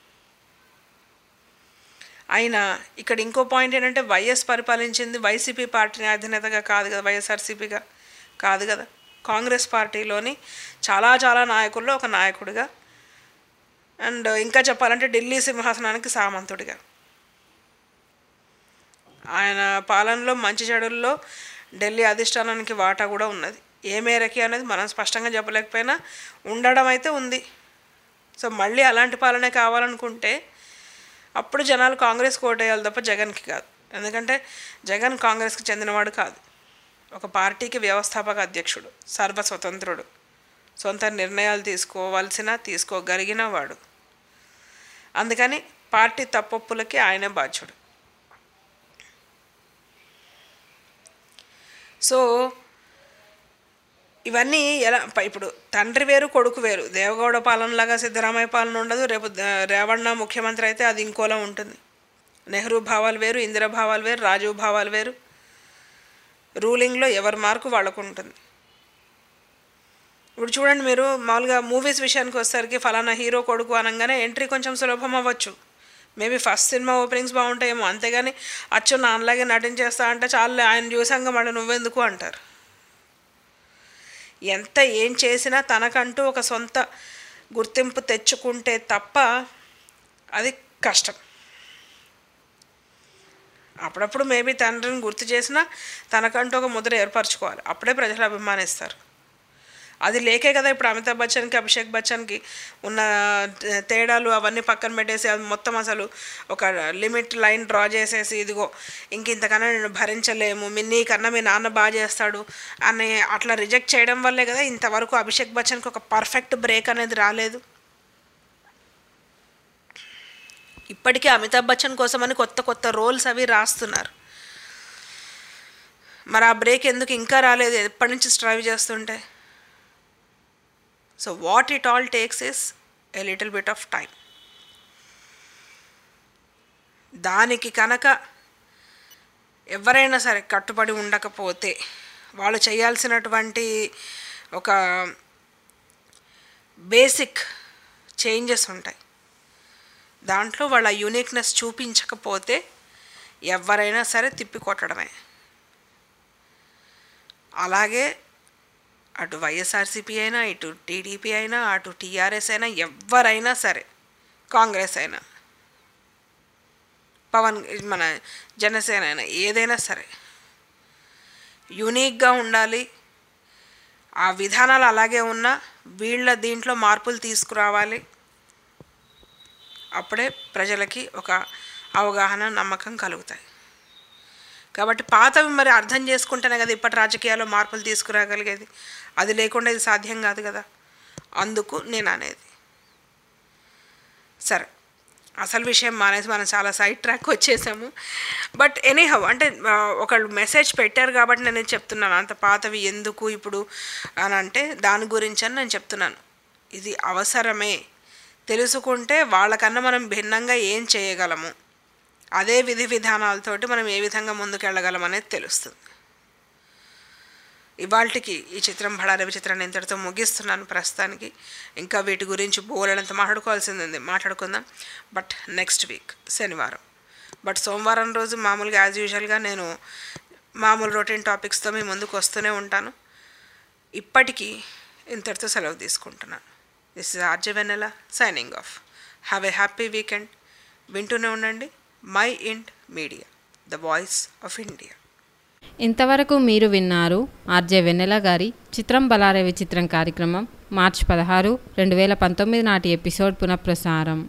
అయినా ఇక్కడ ఇంకో పాయింట్ ఏంటంటే వైఎస్ పరిపాలించింది వైసీపీ పార్టీని అధినేతగా కాదు కదా వైఎస్ఆర్సీపీగా కాదు కదా కాంగ్రెస్ పార్టీలోని చాలా చాలా నాయకుల్లో ఒక నాయకుడిగా అండ్ ఇంకా చెప్పాలంటే ఢిల్లీ సింహాసనానికి సామంతుడిగా ఆయన పాలనలో మంచి చెడుల్లో ఢిల్లీ అధిష్టానానికి వాటా కూడా ఉన్నది ఏ మేరకి అనేది మనం స్పష్టంగా చెప్పలేకపోయినా ఉండడం అయితే ఉంది సో మళ్ళీ అలాంటి పాలనే కావాలనుకుంటే అప్పుడు జనాలు కాంగ్రెస్ ఓటేయాలి తప్ప జగన్కి కాదు ఎందుకంటే జగన్ కాంగ్రెస్కి చెందినవాడు కాదు ఒక పార్టీకి వ్యవస్థాపక అధ్యక్షుడు సర్వస్వతంత్రుడు సొంత నిర్ణయాలు తీసుకోవాల్సిన తీసుకోగలిగిన వాడు అందుకని పార్టీ తప్పొప్పులకి ఆయనే బాధ్యుడు సో ఇవన్నీ ఎలా ఇప్పుడు తండ్రి వేరు కొడుకు వేరు దేవగౌడ పాలనలాగా సిద్ధరామయ్య పాలన ఉండదు రేపు రేవಣ್ణ ముఖ్యమంత్రి అయితే అది ఇంకోలా ఉంటుంది నెహ్రూ భావాలు వేరు ఇందిరా భావాలు వేరు రాజీవ్ భావాలు వేరు రూలింగ్లో ఎవరి మార్కు వాళ్ళకు ఉంటుంది ఇప్పుడు చూడండి మీరు మామూలుగా మూవీస్ విషయానికి వచ్చేసరికి ఫలానా హీరో కొడుకు అనగానే ఎంట్రీ కొంచెం సులభం అవ్వచ్చు మేబీ ఫస్ట్ సినిమా ఓపెనింగ్స్ బాగుంటాయేమో అంతేగాని అచ్చు నాన్నలాగే నటించేస్తా అంటే చాలు ఆయన చూసాక మళ్ళీ నువ్వెందుకు అంటారు ఎంత ఏం చేసినా తనకంటూ ఒక సొంత గుర్తింపు తెచ్చుకుంటే తప్ప అది కష్టం అప్పుడప్పుడు మేబీ తండ్రిని గుర్తు చేసినా తనకంటూ ఒక ముద్ర ఏర్పరచుకోవాలి అప్పుడే ప్రజలు అభిమానిస్తారు అది లేకే కదా ఇప్పుడు అమితాబ్ బచ్చన్కి అభిషేక్ బచ్చన్కి ఉన్న తేడాలు అవన్నీ పక్కన పెట్టేసి అది మొత్తం అసలు ఒక లిమిట్ లైన్ డ్రా చేసేసి ఇదిగో ఇంక ఇంతకన్నా నేను భరించలేము మీ నీకన్నా మీ నాన్న బాగా చేస్తాడు అని అట్లా రిజెక్ట్ చేయడం వల్లే కదా ఇంతవరకు అభిషేక్ బచ్చన్కి ఒక పర్ఫెక్ట్ బ్రేక్ అనేది రాలేదు ఇప్పటికీ అమితాబ్ బచ్చన్ కోసమని కొత్త కొత్త రోల్స్ అవి రాస్తున్నారు మరి ఆ బ్రేక్ ఎందుకు ఇంకా రాలేదు ఎప్పటి నుంచి స్ట్రైవ్ చేస్తుంటే so what it all takes is a little bit of time దానికి కనుక ఎవరైనా సరే కట్టుబడి ఉండకపోతే వాళ్ళు చేయాల్సినటువంటి ఒక బేసిక్ చేంజెస్ ఉంటాయి దాంట్లో వాళ్ళ యూనిక్నెస్ చూపించకపోతే ఎవరైనా సరే తిప్పికొట్టడమే అలాగే అటు వైఎస్ఆర్సీపీ అయినా ఇటు టీడీపీ అయినా అటు టీఆర్ఎస్ అయినా ఎవరైనా సరే కాంగ్రెస్ అయినా పవన్ మన జనసేన అయినా ఏదైనా సరే యూనిక్గా ఉండాలి ఆ విధానాలు అలాగే ఉన్నా వీళ్ళ దీంట్లో మార్పులు తీసుకురావాలి అప్పుడే ప్రజలకి ఒక అవగాహన నమ్మకం కలుగుతాయి కాబట్టి పాతవి మరి అర్థం చేసుకుంటేనే కదా ఇప్పటి రాజకీయాల్లో మార్పులు తీసుకురాగలిగేది అది లేకుండా ఇది సాధ్యం కాదు కదా అందుకు నేను అనేది సరే అసలు విషయం మానేసి మనం చాలా సైడ్ ట్రాక్ వచ్చేసాము బట్ ఎనీహౌ అంటే ఒకళ్ళు మెసేజ్ పెట్టారు కాబట్టి నేను ఇది చెప్తున్నాను అంత పాతవి ఎందుకు ఇప్పుడు అని అంటే దాని గురించి అని నేను చెప్తున్నాను ఇది అవసరమే తెలుసుకుంటే వాళ్ళకన్నా మనం భిన్నంగా ఏం చేయగలము అదే విధి విధానాలతోటి మనం ఏ విధంగా ముందుకెళ్ళగలం అనేది తెలుస్తుంది ఇవాళకి ఈ చిత్రం బడారవి చిత్రాన్ని ఇంతటితో ముగిస్తున్నాను ప్రస్తుతానికి ఇంకా వీటి గురించి బోలెడంత మాట్లాడుకోవాల్సింది ఉంది మాట్లాడుకుందాం బట్ నెక్స్ట్ వీక్ శనివారం బట్ సోమవారం రోజు మామూలుగా యాజ్ యూజువల్గా నేను మామూలు రొటీన్ టాపిక్స్తో మీ ముందుకు వస్తూనే ఉంటాను ఇప్పటికీ ఇంతటితో సెలవు తీసుకుంటున్నాను this is RJ Vennela signing off have a happy weekend వింటూనే ఉండండి Mind Media the voice of India ఇంతవరకు మీరు విన్నారు ఆర్జే వెన్నెల గారి చిత్రం బలారేవి చిత్రం కార్యక్రమం మార్చి పదహారు రెండు వేల పంతొమ్మిది నాటి ఎపిసోడ్ పునఃప్రసారం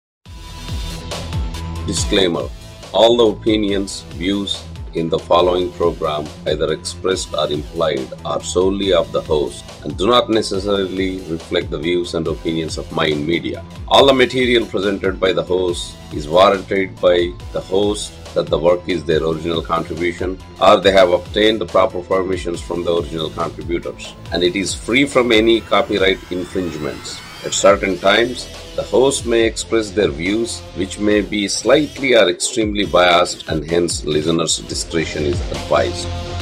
Disclaimer All the opinions, views in the following program, either expressed or implied, are solely of the host and do not necessarily reflect the views and opinions of Mind Media. All the material presented by the host is warranted by the host that the work is their original contribution or they have obtained the proper permissions from the original contributors and it is free from any copyright infringements. At certain times, the host may express their views which may be slightly or extremely biased and hence listeners' discretion is advised.